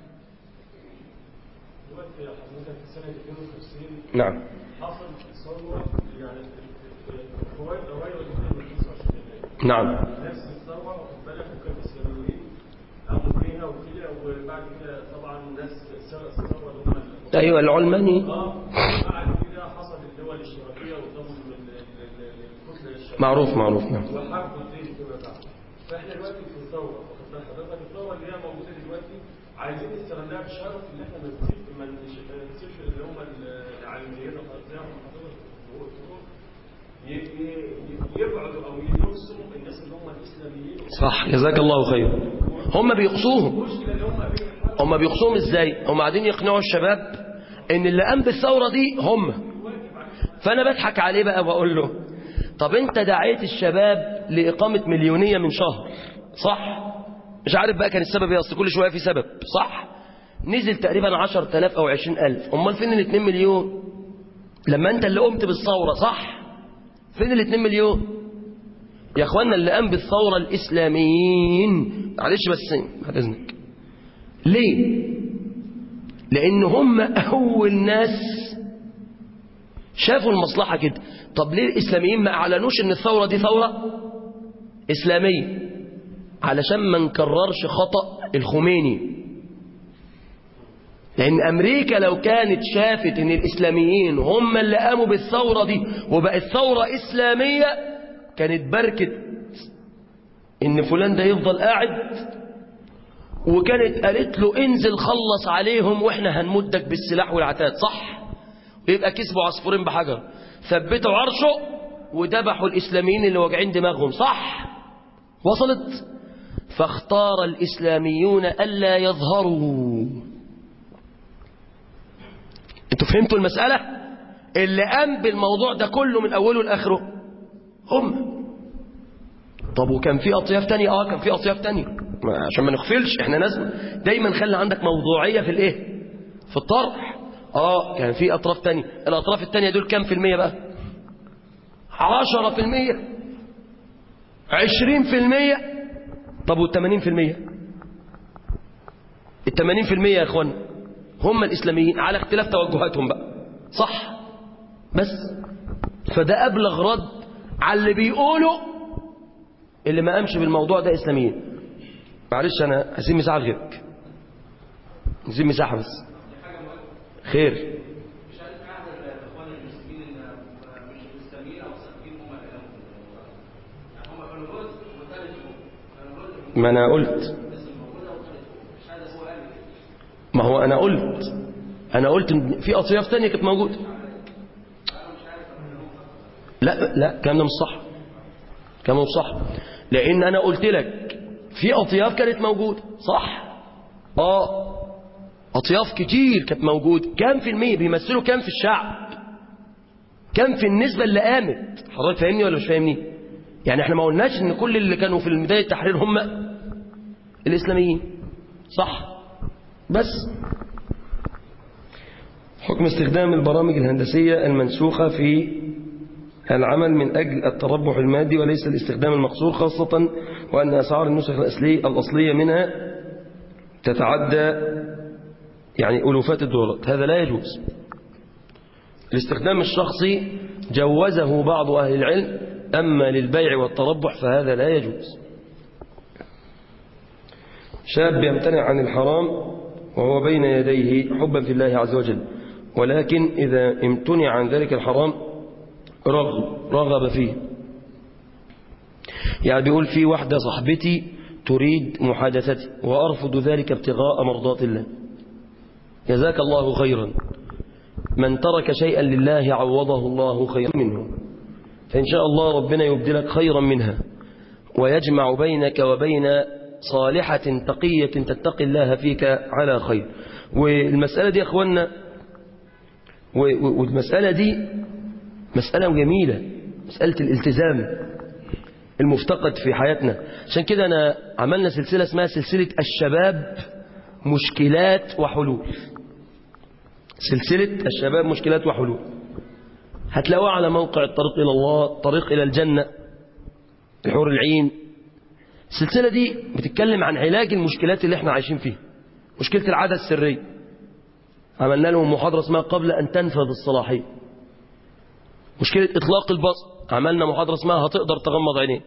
دلوقتي حضرتك في سنة 52 نعم حصل ثورة يعني الكويت أوائل وجدين من 25 يناير نعم نفس الثورة واخد بالك وكان الإسلاميين قاموا بيها وكده وبعد كده طبعا الناس سرقوا الثورة اللي هم ال- أيوة العلماني اه بعد كده حصل الدول الاشتراكية وضموا ال- ال- ال- الكتلة الشرعية معروف معروف نعم وحرب الدين فيما بعد فاحنا دلوقتي في الثوره واخد بال حضرتك الثوره اللي هي موجوده دلوقتي عايزين نستغلها بشرف ان احنا ما نسيب ما نش- ما نسيبش اللي هم العلمانيين وقصدهم حضرتك بتقول ي- ي- يبعدوا او ينقصوا الناس اللي هم الاسلاميين صح جزاك الله خير هم بيقصوهم المشكله اللي هم بين هم بيقصوهم ازاي هم قاعدين يقنعوا الشباب ان اللي قام بالثوره دي هم فانا بضحك عليه بقى واقول له طب انت دعيت الشباب لاقامه مليونيه من شهر صح مش عارف بقى كان السبب ايه اصل كل شويه في سبب صح نزل تقريبا 10000 او 20000 امال فين ال 2 مليون لما انت اللي قمت بالثوره صح فين ال 2 مليون يا اخوانا اللي قام بالثوره الاسلاميين معلش بس بعد اذنك ليه لان هم اول ناس شافوا المصلحه كده طب ليه الاسلاميين ما اعلنوش ان الثوره دي ثوره اسلاميه علشان ما نكررش خطا الخميني لان امريكا لو كانت شافت ان الاسلاميين هم اللي قاموا بالثوره دي وبقت ثوره اسلاميه كانت بركت ان فلان ده يفضل قاعد وكانت قالت له انزل خلص عليهم واحنا هنمدك بالسلاح والعتاد صح يبقى كسبوا عصفورين بحجر ثبتوا عرشه وذبحوا الاسلاميين اللي واجعين دماغهم صح وصلت فاختار الاسلاميون الا يظهروا انتوا فهمتوا المساله اللي قام بالموضوع ده كله من اوله لاخره هم طب وكان في اطياف تانية اه كان في اطياف تانية ما- عشان ما نغفلش احنا ناس دايما خلي عندك موضوعية في الايه في الطرح اه كان في اطراف تانية الاطراف التانية دول كام في المية بقى عشرة في المية عشرين في المية طب والتمانين في المية التمانين في المية يا اخوان هم الاسلاميين على اختلاف توجهاتهم بقى صح بس فده ابلغ رد على اللي بيقولوا اللي ما قامش بالموضوع ده اسلاميين معلش انا هسيب مساحه لغيرك نسيب مساحه بس خير مش عارف عهد الاخوان المسلمين ان مش الاسلاميين او السلفيين هم اللي قاموا يعني هم كانوا جزء وثالث كانوا جزء ما انا قلت بس موجوده وثالث مش عايز هو قال كده ما هو انا قلت انا قلت ان في اطياف تانية كانت موجوده لا لا الكلام ده مش صح الكلام ده مش صح لان انا قلت لك في اطياف كانت موجوده صح اه اطياف كتير كانت موجوده كام في المية بيمثلوا كام في الشعب كام في النسبه اللي قامت حضرتك فاهمني ولا مش فاهمني يعني احنا ما قلناش ان كل اللي كانوا في بدايه التحرير هم الاسلاميين صح بس حكم استخدام البرامج الهندسية المنسوخة في العمل من أجل التربح المادي وليس الاستخدام المقصور خاصة وأن أسعار النسخ الأصلية, الأصلية منها تتعدى يعني ألوفات الدولارات هذا لا يجوز الاستخدام الشخصي جوزه بعض أهل العلم أما للبيع والتربح فهذا لا يجوز شاب يمتنع عن الحرام وهو بين يديه حبا في الله عز وجل ولكن إذا امتنع عن ذلك الحرام رغب, رغب فيه يعني بيقول في واحدة صاحبتي تريد محادثتي وأرفض ذلك ابتغاء مرضات الله جزاك الله خيرا من ترك شيئا لله عوضه الله خيرا منه فإن شاء الله ربنا يبدلك خيرا منها ويجمع بينك وبين صالحة تقية تتقي الله فيك على خير والمسألة دي يا أخوانا والمسألة دي مسألة جميلة مسألة الالتزام المفتقد في حياتنا عشان كده أنا عملنا سلسلة اسمها سلسلة الشباب مشكلات وحلول سلسلة الشباب مشكلات وحلول هتلاقوها على موقع الطريق إلى الله الطريق إلى الجنة الحور العين السلسلة دي بتتكلم عن علاج المشكلات اللي احنا عايشين فيها مشكلة العادة السرية عملنا لهم محاضرة اسمها قبل أن تنفذ الصلاحية مشكلة إطلاق البصر عملنا محاضرة اسمها هتقدر تغمض عينيك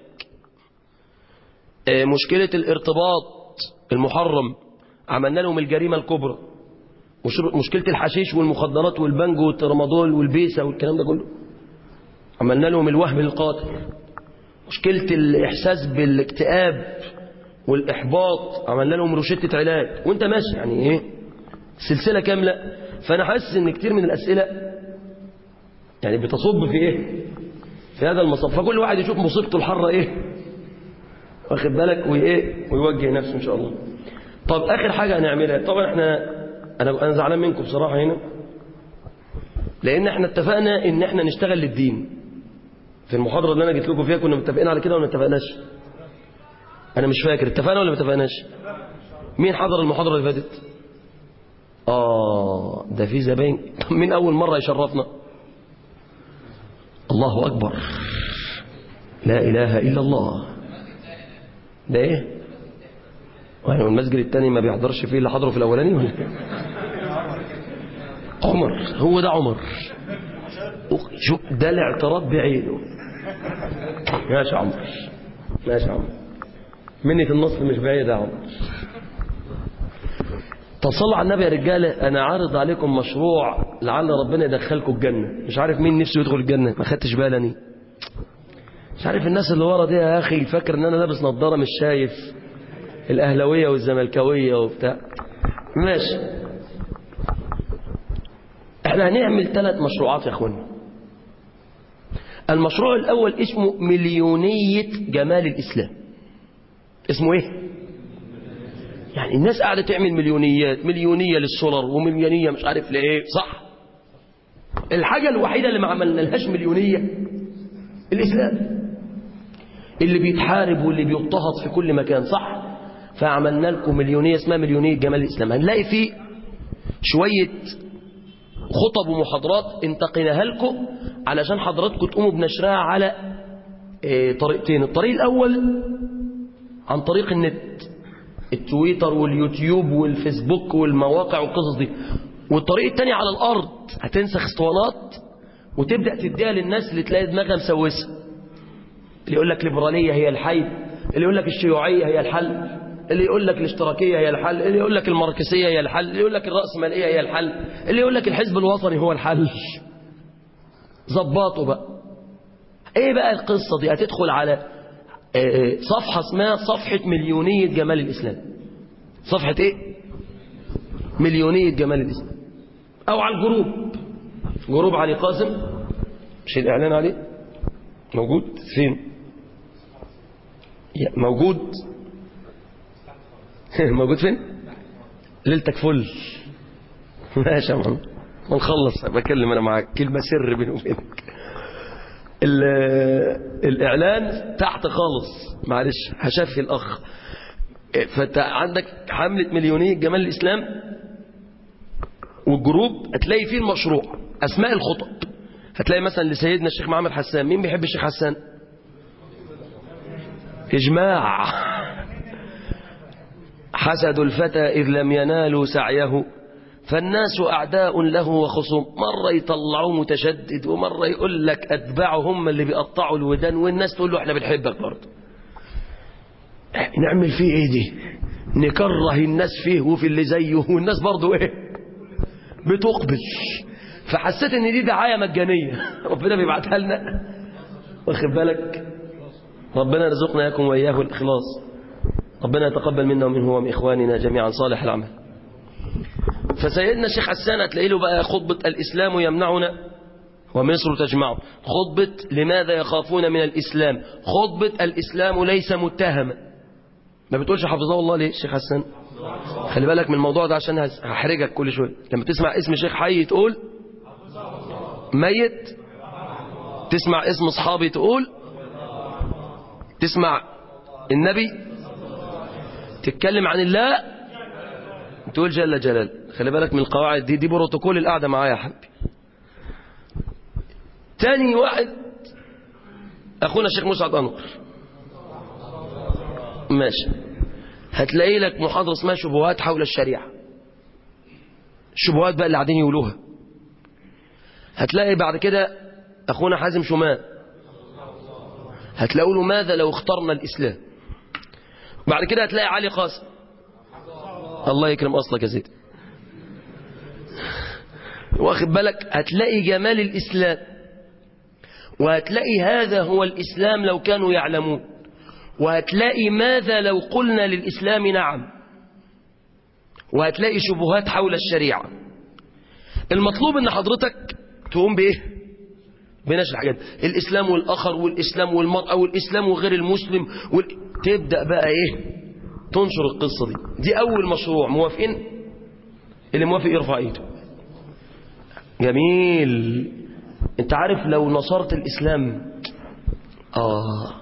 آه، مشكلة الارتباط المحرم عملنا لهم الجريمة الكبرى مش- مشكلة الحشيش والمخدرات والبنجو والترامادول والبيسة والكلام ده كله عملنا لهم الوهم القاتل مشكلة الإحساس بالاكتئاب والإحباط عملنا لهم روشتة علاج وانت ماشي يعني ايه سلسلة كاملة فأنا حاسس ان كتير من الأسئلة يعني بتصب في ايه في هذا المصب فكل واحد يشوف مصيبته الحرة ايه واخد بالك وايه ويوجه نفسه ان شاء الله طب اخر حاجة هنعملها طبعا احنا انا انا زعلان منكم بصراحة هنا لان احنا اتفقنا ان احنا نشتغل للدين في المحاضرة اللي انا جيت لكم فيها كنا متفقين على كده ولا ما اتفقناش انا مش فاكر اتفقنا ولا ما اتفقناش مين حضر المحاضرة اللي فاتت اه ده في زباين طب مين اول مرة يشرفنا الله اكبر لا اله الا الله ده ايه يعني المسجد التاني ما بيحضرش فيه اللي حضره في الاولاني ولا إيه؟ عمر هو ده عمر شوف ده الاعتراف بعينه ماشي يا عمر ماشي يا عمر مني في النصر مش بعيد يا عمر طب صلوا على النبي يا رجاله انا عارض عليكم مشروع لعل ربنا يدخلكم الجنه مش عارف مين نفسه يدخل الجنه ما خدتش بالني مش عارف الناس اللي ورا دي يا اخي فاكر ان انا لابس نظاره مش شايف الاهلاويه والزملكاويه وبتاع ماشي احنا هنعمل ثلاث مشروعات يا اخوانا المشروع الاول اسمه مليونيه جمال الاسلام اسمه ايه يعني الناس قاعدة تعمل مليونيات مليونية للسولر ومليونية مش عارف لإيه صح الحاجة الوحيدة اللي ما عملنا لهاش مليونية الإسلام اللي بيتحارب واللي بيضطهد في كل مكان صح فعملنا لكم مليونية اسمها مليونية جمال الإسلام هنلاقي فيه شوية خطب ومحاضرات انتقيناها لكم علشان حضراتكم تقوموا بنشرها على اه طريقتين الطريق الأول عن طريق النت التويتر واليوتيوب والفيسبوك والمواقع والقصص دي والطريق التاني على الأرض هتنسخ اسطوانات وتبدأ تديها للناس اللي تلاقي دماغها مسوسة اللي يقول لك ليبرالية هي الحل اللي يقول لك الشيوعية هي الحل اللي يقول لك الاشتراكية هي الحل اللي يقول لك الماركسية هي الحل اللي يقول لك الرأسمالية هي الحل اللي يقول لك الحزب الوطني هو الحل ظباطه بقى ايه بقى القصة دي هتدخل على صفحة اسمها صفحة مليونية جمال الإسلام صفحة ايه مليونية جمال الإسلام او على الجروب جروب علي قاسم مش الإعلان عليه موجود فين موجود موجود فين ليلتك فل ماشي يا محمد ونخلص بكلم انا معاك كلمة سر بيني وبينك الإعلان تحت خالص معلش هشفي الأخ فانت عندك حملة مليونية جمال الإسلام والجروب هتلاقي فيه المشروع أسماء الخطب هتلاقي مثلا لسيدنا الشيخ محمد حسان مين بيحب الشيخ حسان إجماع حسد الفتى إذ لم ينالوا سعيه فالناس أعداء له وخصوم مرة يطلعوه متشدد ومرة يقول لك أتباعه هم اللي بيقطعوا الودان والناس تقول له احنا بنحبك برضه نعمل فيه ايه دي نكره الناس فيه وفي اللي زيه والناس برضه ايه بتقبل فحسيت ان دي دعاية مجانية ربنا بيبعتها لنا واخد بالك ربنا يرزقنا اياكم واياه الاخلاص ربنا يتقبل منا ومنه ومن اخواننا جميعا صالح العمل فسيدنا الشيخ حسان هتلاقي له بقى خطبة الإسلام يمنعنا ومصر تجمعه خطبة لماذا يخافون من الإسلام خطبة الإسلام ليس متهما ما بتقولش حفظه الله ليه الشيخ حسان خلي بالك من الموضوع ده عشان هحرجك كل شوية لما تسمع اسم شيخ حي تقول ميت تسمع اسم اصحابي تقول تسمع النبي تتكلم عن الله تقول جل جلال خلي بالك من القواعد دي دي بروتوكول القعده معايا يا حبيبي تاني واحد اخونا الشيخ مسعد انور ماشي هتلاقي لك محاضره اسمها شبهات حول الشريعه الشبهات بقى اللي قاعدين يقولوها هتلاقي بعد كده اخونا حازم شمال هتلاقوا له ماذا لو اخترنا الاسلام بعد كده هتلاقي علي قاسم الله يكرم اصلك يا سيدي واخد بالك هتلاقي جمال الاسلام وهتلاقي هذا هو الاسلام لو كانوا يعلمون وهتلاقي ماذا لو قلنا للاسلام نعم وهتلاقي شبهات حول الشريعه المطلوب ان حضرتك تقوم بايه بنشر الحاجات الاسلام والاخر والاسلام والمراه والاسلام وغير المسلم وال... تبدا بقى ايه تنشر القصه دي دي اول مشروع موافقين اللي موافق يرفع ايده جميل انت عارف لو نصرت الاسلام اه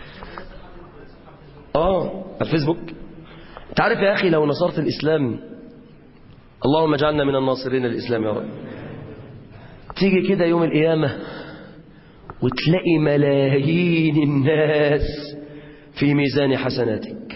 اه الفيسبوك انت عارف يا اخي لو نصرت الاسلام اللهم اجعلنا من الناصرين للاسلام يا رب تيجي كده يوم القيامه وتلاقي ملايين الناس في ميزان حسناتك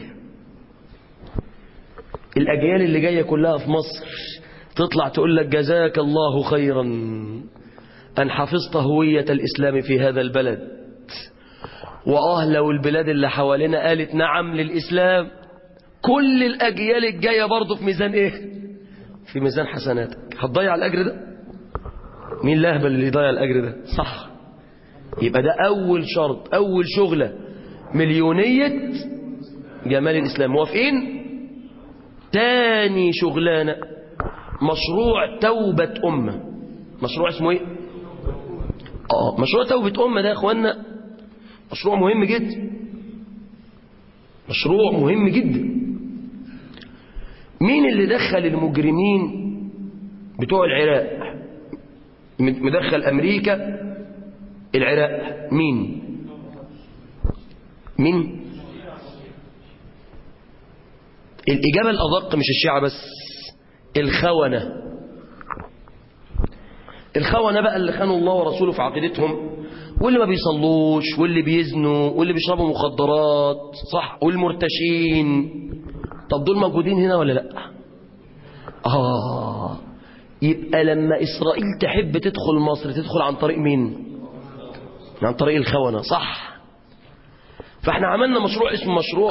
الأجيال اللي جاية كلها في مصر تطلع تقول لك جزاك الله خيرا أن حفظت هوية الإسلام في هذا البلد وآه لو البلاد اللي حوالينا قالت نعم للإسلام كل الأجيال الجاية برضه في ميزان إيه في ميزان حسناتك هتضيع الأجر ده مين الأهبل اللي يضيع الأجر ده صح يبقى ده أول شرط أول شغلة مليونية جمال الإسلام موافقين تاني شغلانة مشروع توبة أمة مشروع اسمه ايه اه مشروع توبة أمة ده يا اخوانا مشروع مهم جدا مشروع مهم جدا مين اللي دخل المجرمين بتوع العراق مدخل أمريكا العراق مين مين الإجابة الأدق مش الشيعة بس الخونة الخونة بقى اللي خانوا الله ورسوله في عقيدتهم واللي ما بيصلوش واللي بيزنوا واللي بيشربوا مخدرات صح والمرتشين طب دول موجودين هنا ولا لا آه يبقى لما إسرائيل تحب تدخل مصر تدخل عن طريق مين عن طريق الخونة صح فاحنا عملنا مشروع اسمه مشروع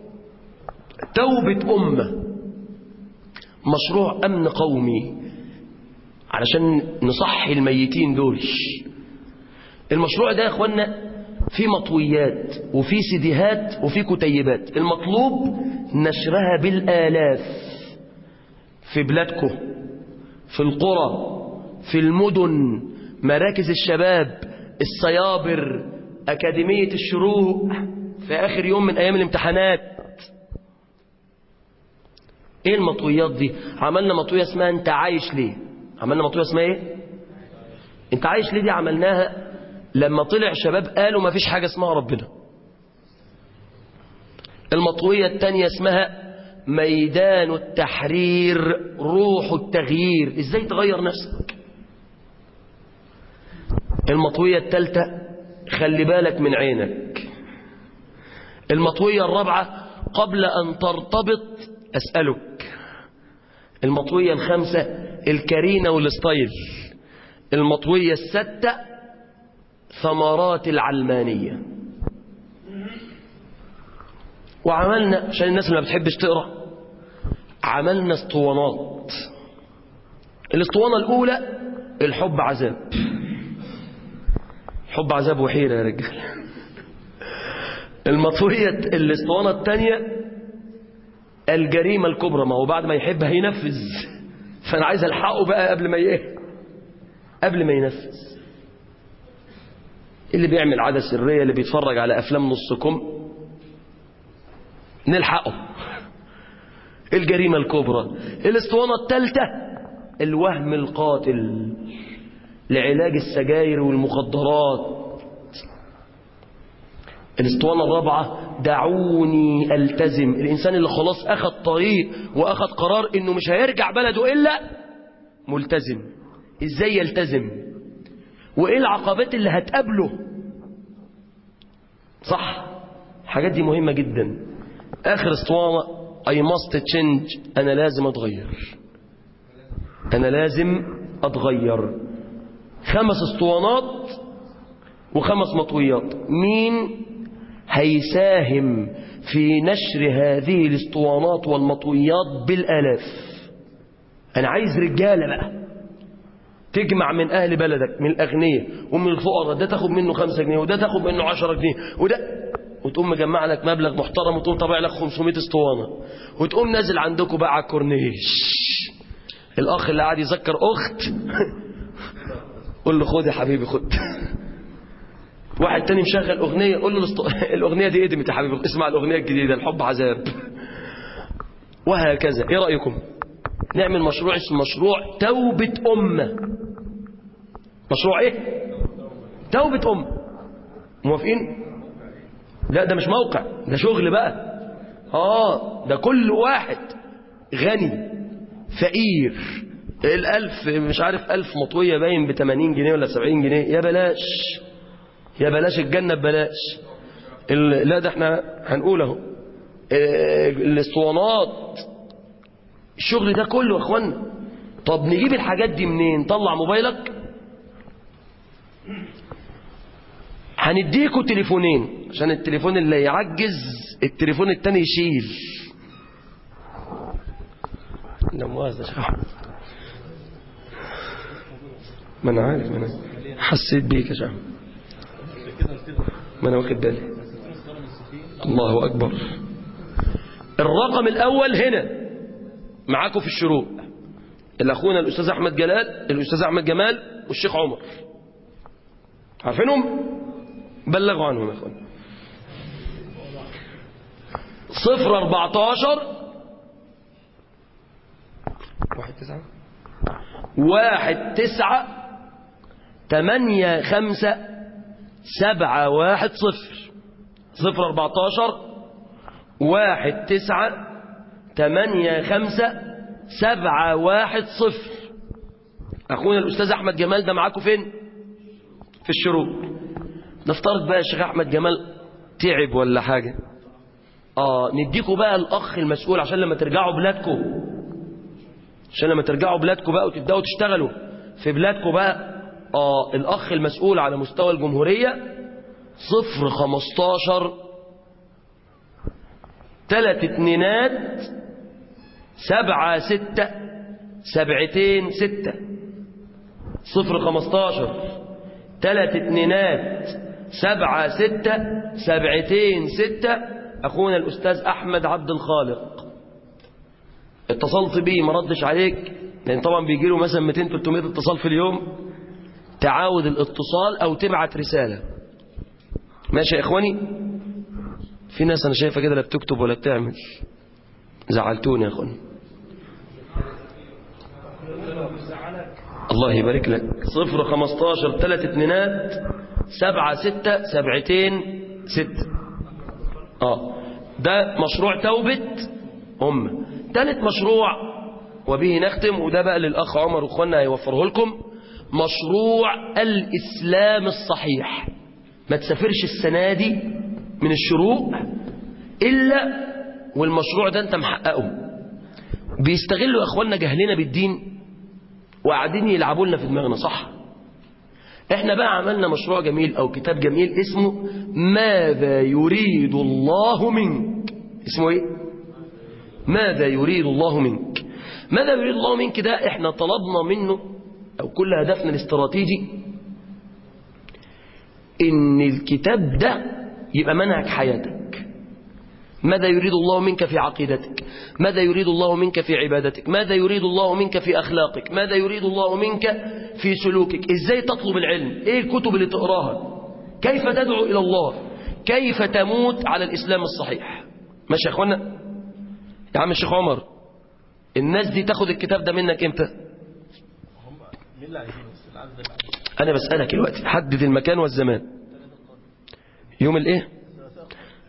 توبة أمة مشروع أمن قومي علشان نصحي الميتين دول المشروع ده يا اخوانا في مطويات وفي سيديهات وفي كتيبات المطلوب نشرها بالآلاف في بلادكم في القرى في المدن مراكز الشباب الصيابر أكاديمية الشروق في آخر يوم من أيام الامتحانات ايه المطويات دي عملنا مطوية اسمها انت عايش ليه عملنا مطوية اسمها ايه انت عايش ليه دي عملناها لما طلع شباب قالوا ما فيش حاجة اسمها ربنا المطوية التانية اسمها ميدان التحرير روح التغيير ازاي تغير نفسك المطوية التالتة خلي بالك من عينك المطوية الرابعة قبل أن ترتبط أسألك المطوية الخامسة الكرينة والستايل المطوية الستة ثمرات العلمانية وعملنا عشان الناس اللي ما بتحبش تقرأ عملنا اسطوانات الاسطوانة الأولى الحب عذاب حب عذاب وحيرة يا رجال المطوية الاسطوانة الثانية الجريمة الكبرى ما هو بعد ما يحب هينفذ فأنا عايز ألحقه بقى قبل ما ايه قبل ما ينفذ اللي بيعمل عادة سرية اللي بيتفرج على أفلام نص كم نلحقه الجريمة الكبرى الاسطوانة الثالثة الوهم القاتل لعلاج السجاير والمخدرات الاسطوانة الرابعة دعوني التزم الإنسان اللي خلاص أخذ طريق وأخذ قرار إنه مش هيرجع بلده إلا ملتزم إزاي يلتزم وإيه العقبات اللي هتقابله صح الحاجات دي مهمة جدا آخر اسطوانة I must change أنا لازم أتغير أنا لازم أتغير خمس اسطوانات وخمس مطويات مين هيساهم في نشر هذه الاسطوانات والمطويات بالآلاف أنا عايز رجالة بقى تجمع من أهل بلدك من الأغنياء ومن الفقراء ده تاخد منه خمسة جنيه وده تاخد منه عشرة جنيه وده وتقوم مجمع لك مبلغ محترم وتقوم طابع لك 500 اسطوانة وتقوم نازل عندكم بقى على الكورنيش الأخ اللي قاعد يذكر أخت قول له خد يا حبيبي خد واحد تاني مشغل أغنية قول له الاسط... الأغنية دي قدمت يا حبيبي اسمع الأغنية الجديدة الحب عذاب وهكذا إيه رأيكم نعمل مشروع اسمه مشروع توبة أمة مشروع إيه توبة أمة موافقين لا ده مش موقع ده شغل بقى آه ده كل واحد غني فقير الألف مش عارف ألف مطوية باين بتمانين جنيه ولا سبعين جنيه يا بلاش يا بلاش الجنة ببلاش ال- لا ده احنا هنقول اهو اه، الاسطوانات الشغل ده كله يا اخوانا طب نجيب الحاجات دي منين طلع موبايلك هنديكوا تليفونين عشان التليفون اللي يعجز التليفون التاني يشيل لا مؤاخذة يا شيخ. ما انا عارف ما انا حسيت بيك يا شيخ ما انا واخد بالي الله اكبر الرقم الاول هنا معاكم في الشروق الاخونا الاستاذ احمد جلال الاستاذ احمد جمال والشيخ عمر عارفينهم بلغوا عنهم يا اخوان صفر اربعتاشر واحد تسعة واحد تسعة تمانية خمسة سبعة واحد صفر صفر اربعتاشر واحد تسعة تمانية خمسة سبعة واحد صفر أخونا الأستاذ أحمد جمال ده معاكم فين في الشروق نفترض بقى الشيخ أحمد جمال تعب ولا حاجة آه نديكوا بقى الأخ المسؤول عشان لما ترجعوا بلادكم عشان لما ترجعوا بلادكم بقى وتبدأوا تشتغلوا في بلادكم بقى آه الأخ المسؤول على مستوى الجمهورية صفر خمستاشر تلات اتنينات سبعة ستة سبعتين ستة صفر خمستاشر تلات اتنينات سبعة ستة سبعتين ستة أخونا الأستاذ أحمد عبد الخالق اتصلت بيه ما ردش عليك لأن طبعا بيجي له مثلا 200 300 اتصال في اليوم تعاود الاتصال أو تبعت رسالة ماشي يا إخواني في ناس أنا شايفة كده لا بتكتب ولا بتعمل زعلتوني يا أخواني الله يبارك لك صفر خمستاشر تلات اتنينات سبعة ستة سبعتين ستة اه ده مشروع توبة أمة تالت مشروع وبه نختم وده بقى للأخ عمر وأخوانا هيوفره لكم مشروع الإسلام الصحيح ما تسافرش السنة دي من الشروق إلا والمشروع ده أنت محققه بيستغلوا أخواننا جهلنا بالدين وقاعدين يلعبوا لنا في دماغنا صح احنا بقى عملنا مشروع جميل او كتاب جميل اسمه ماذا يريد الله منك اسمه ايه ماذا يريد الله منك ماذا يريد الله منك ده احنا طلبنا منه او كل هدفنا الاستراتيجي ان الكتاب ده يبقى منهج حياتك ماذا يريد الله منك في عقيدتك ماذا يريد الله منك في عبادتك ماذا يريد الله منك في أخلاقك ماذا يريد الله منك في سلوكك إزاي تطلب العلم إيه الكتب اللي تقراها كيف تدعو إلى الله كيف تموت على الإسلام الصحيح ماشي يا أخوانا يا عم الشيخ عمر الناس دي تاخد الكتاب ده منك امتى أنا بسألك دلوقتي حدد المكان والزمان يوم الإيه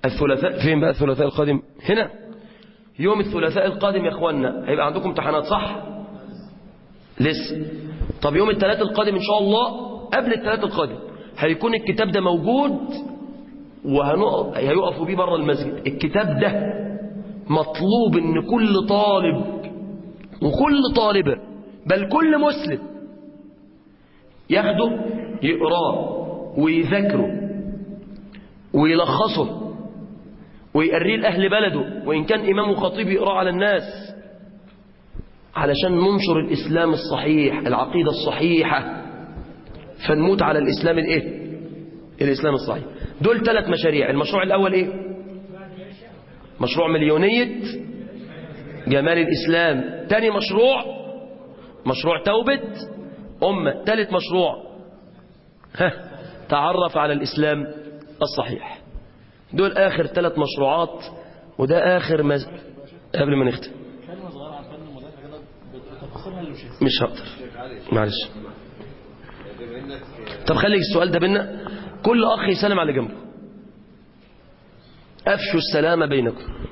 الثلاثاء فين بقى الثلاثاء القادم هنا يوم الثلاثاء القادم يا اخوانا هيبقى عندكم امتحانات صح لسه طب يوم الثلاث القادم ان شاء الله قبل الثلاث القادم هيكون الكتاب ده موجود وهيقفوا بيه بره المسجد الكتاب ده مطلوب ان كل طالب وكل طالبة بل كل مسلم ياخده يقراه ويذاكره ويلخصه ويقريه لأهل بلده وإن كان إمام وخطيب يقراه على الناس علشان ننشر الإسلام الصحيح العقيدة الصحيحة فنموت على الإسلام الإيه الإسلام الصحيح دول ثلاث مشاريع المشروع الأول إيه مشروع مليونية جمال الإسلام تاني مشروع مشروع توبة أمة ثالث مشروع ها تعرف على الإسلام الصحيح دول آخر ثلاث مشروعات وده آخر مز... قبل ما نختم كلمة صغيرة عن فن المدافع كده بتفاصيلها اللي مش مش هقدر معلش طب خلي السؤال ده بينا كل أخ يسلم على جنبه أفشوا السلام بينكم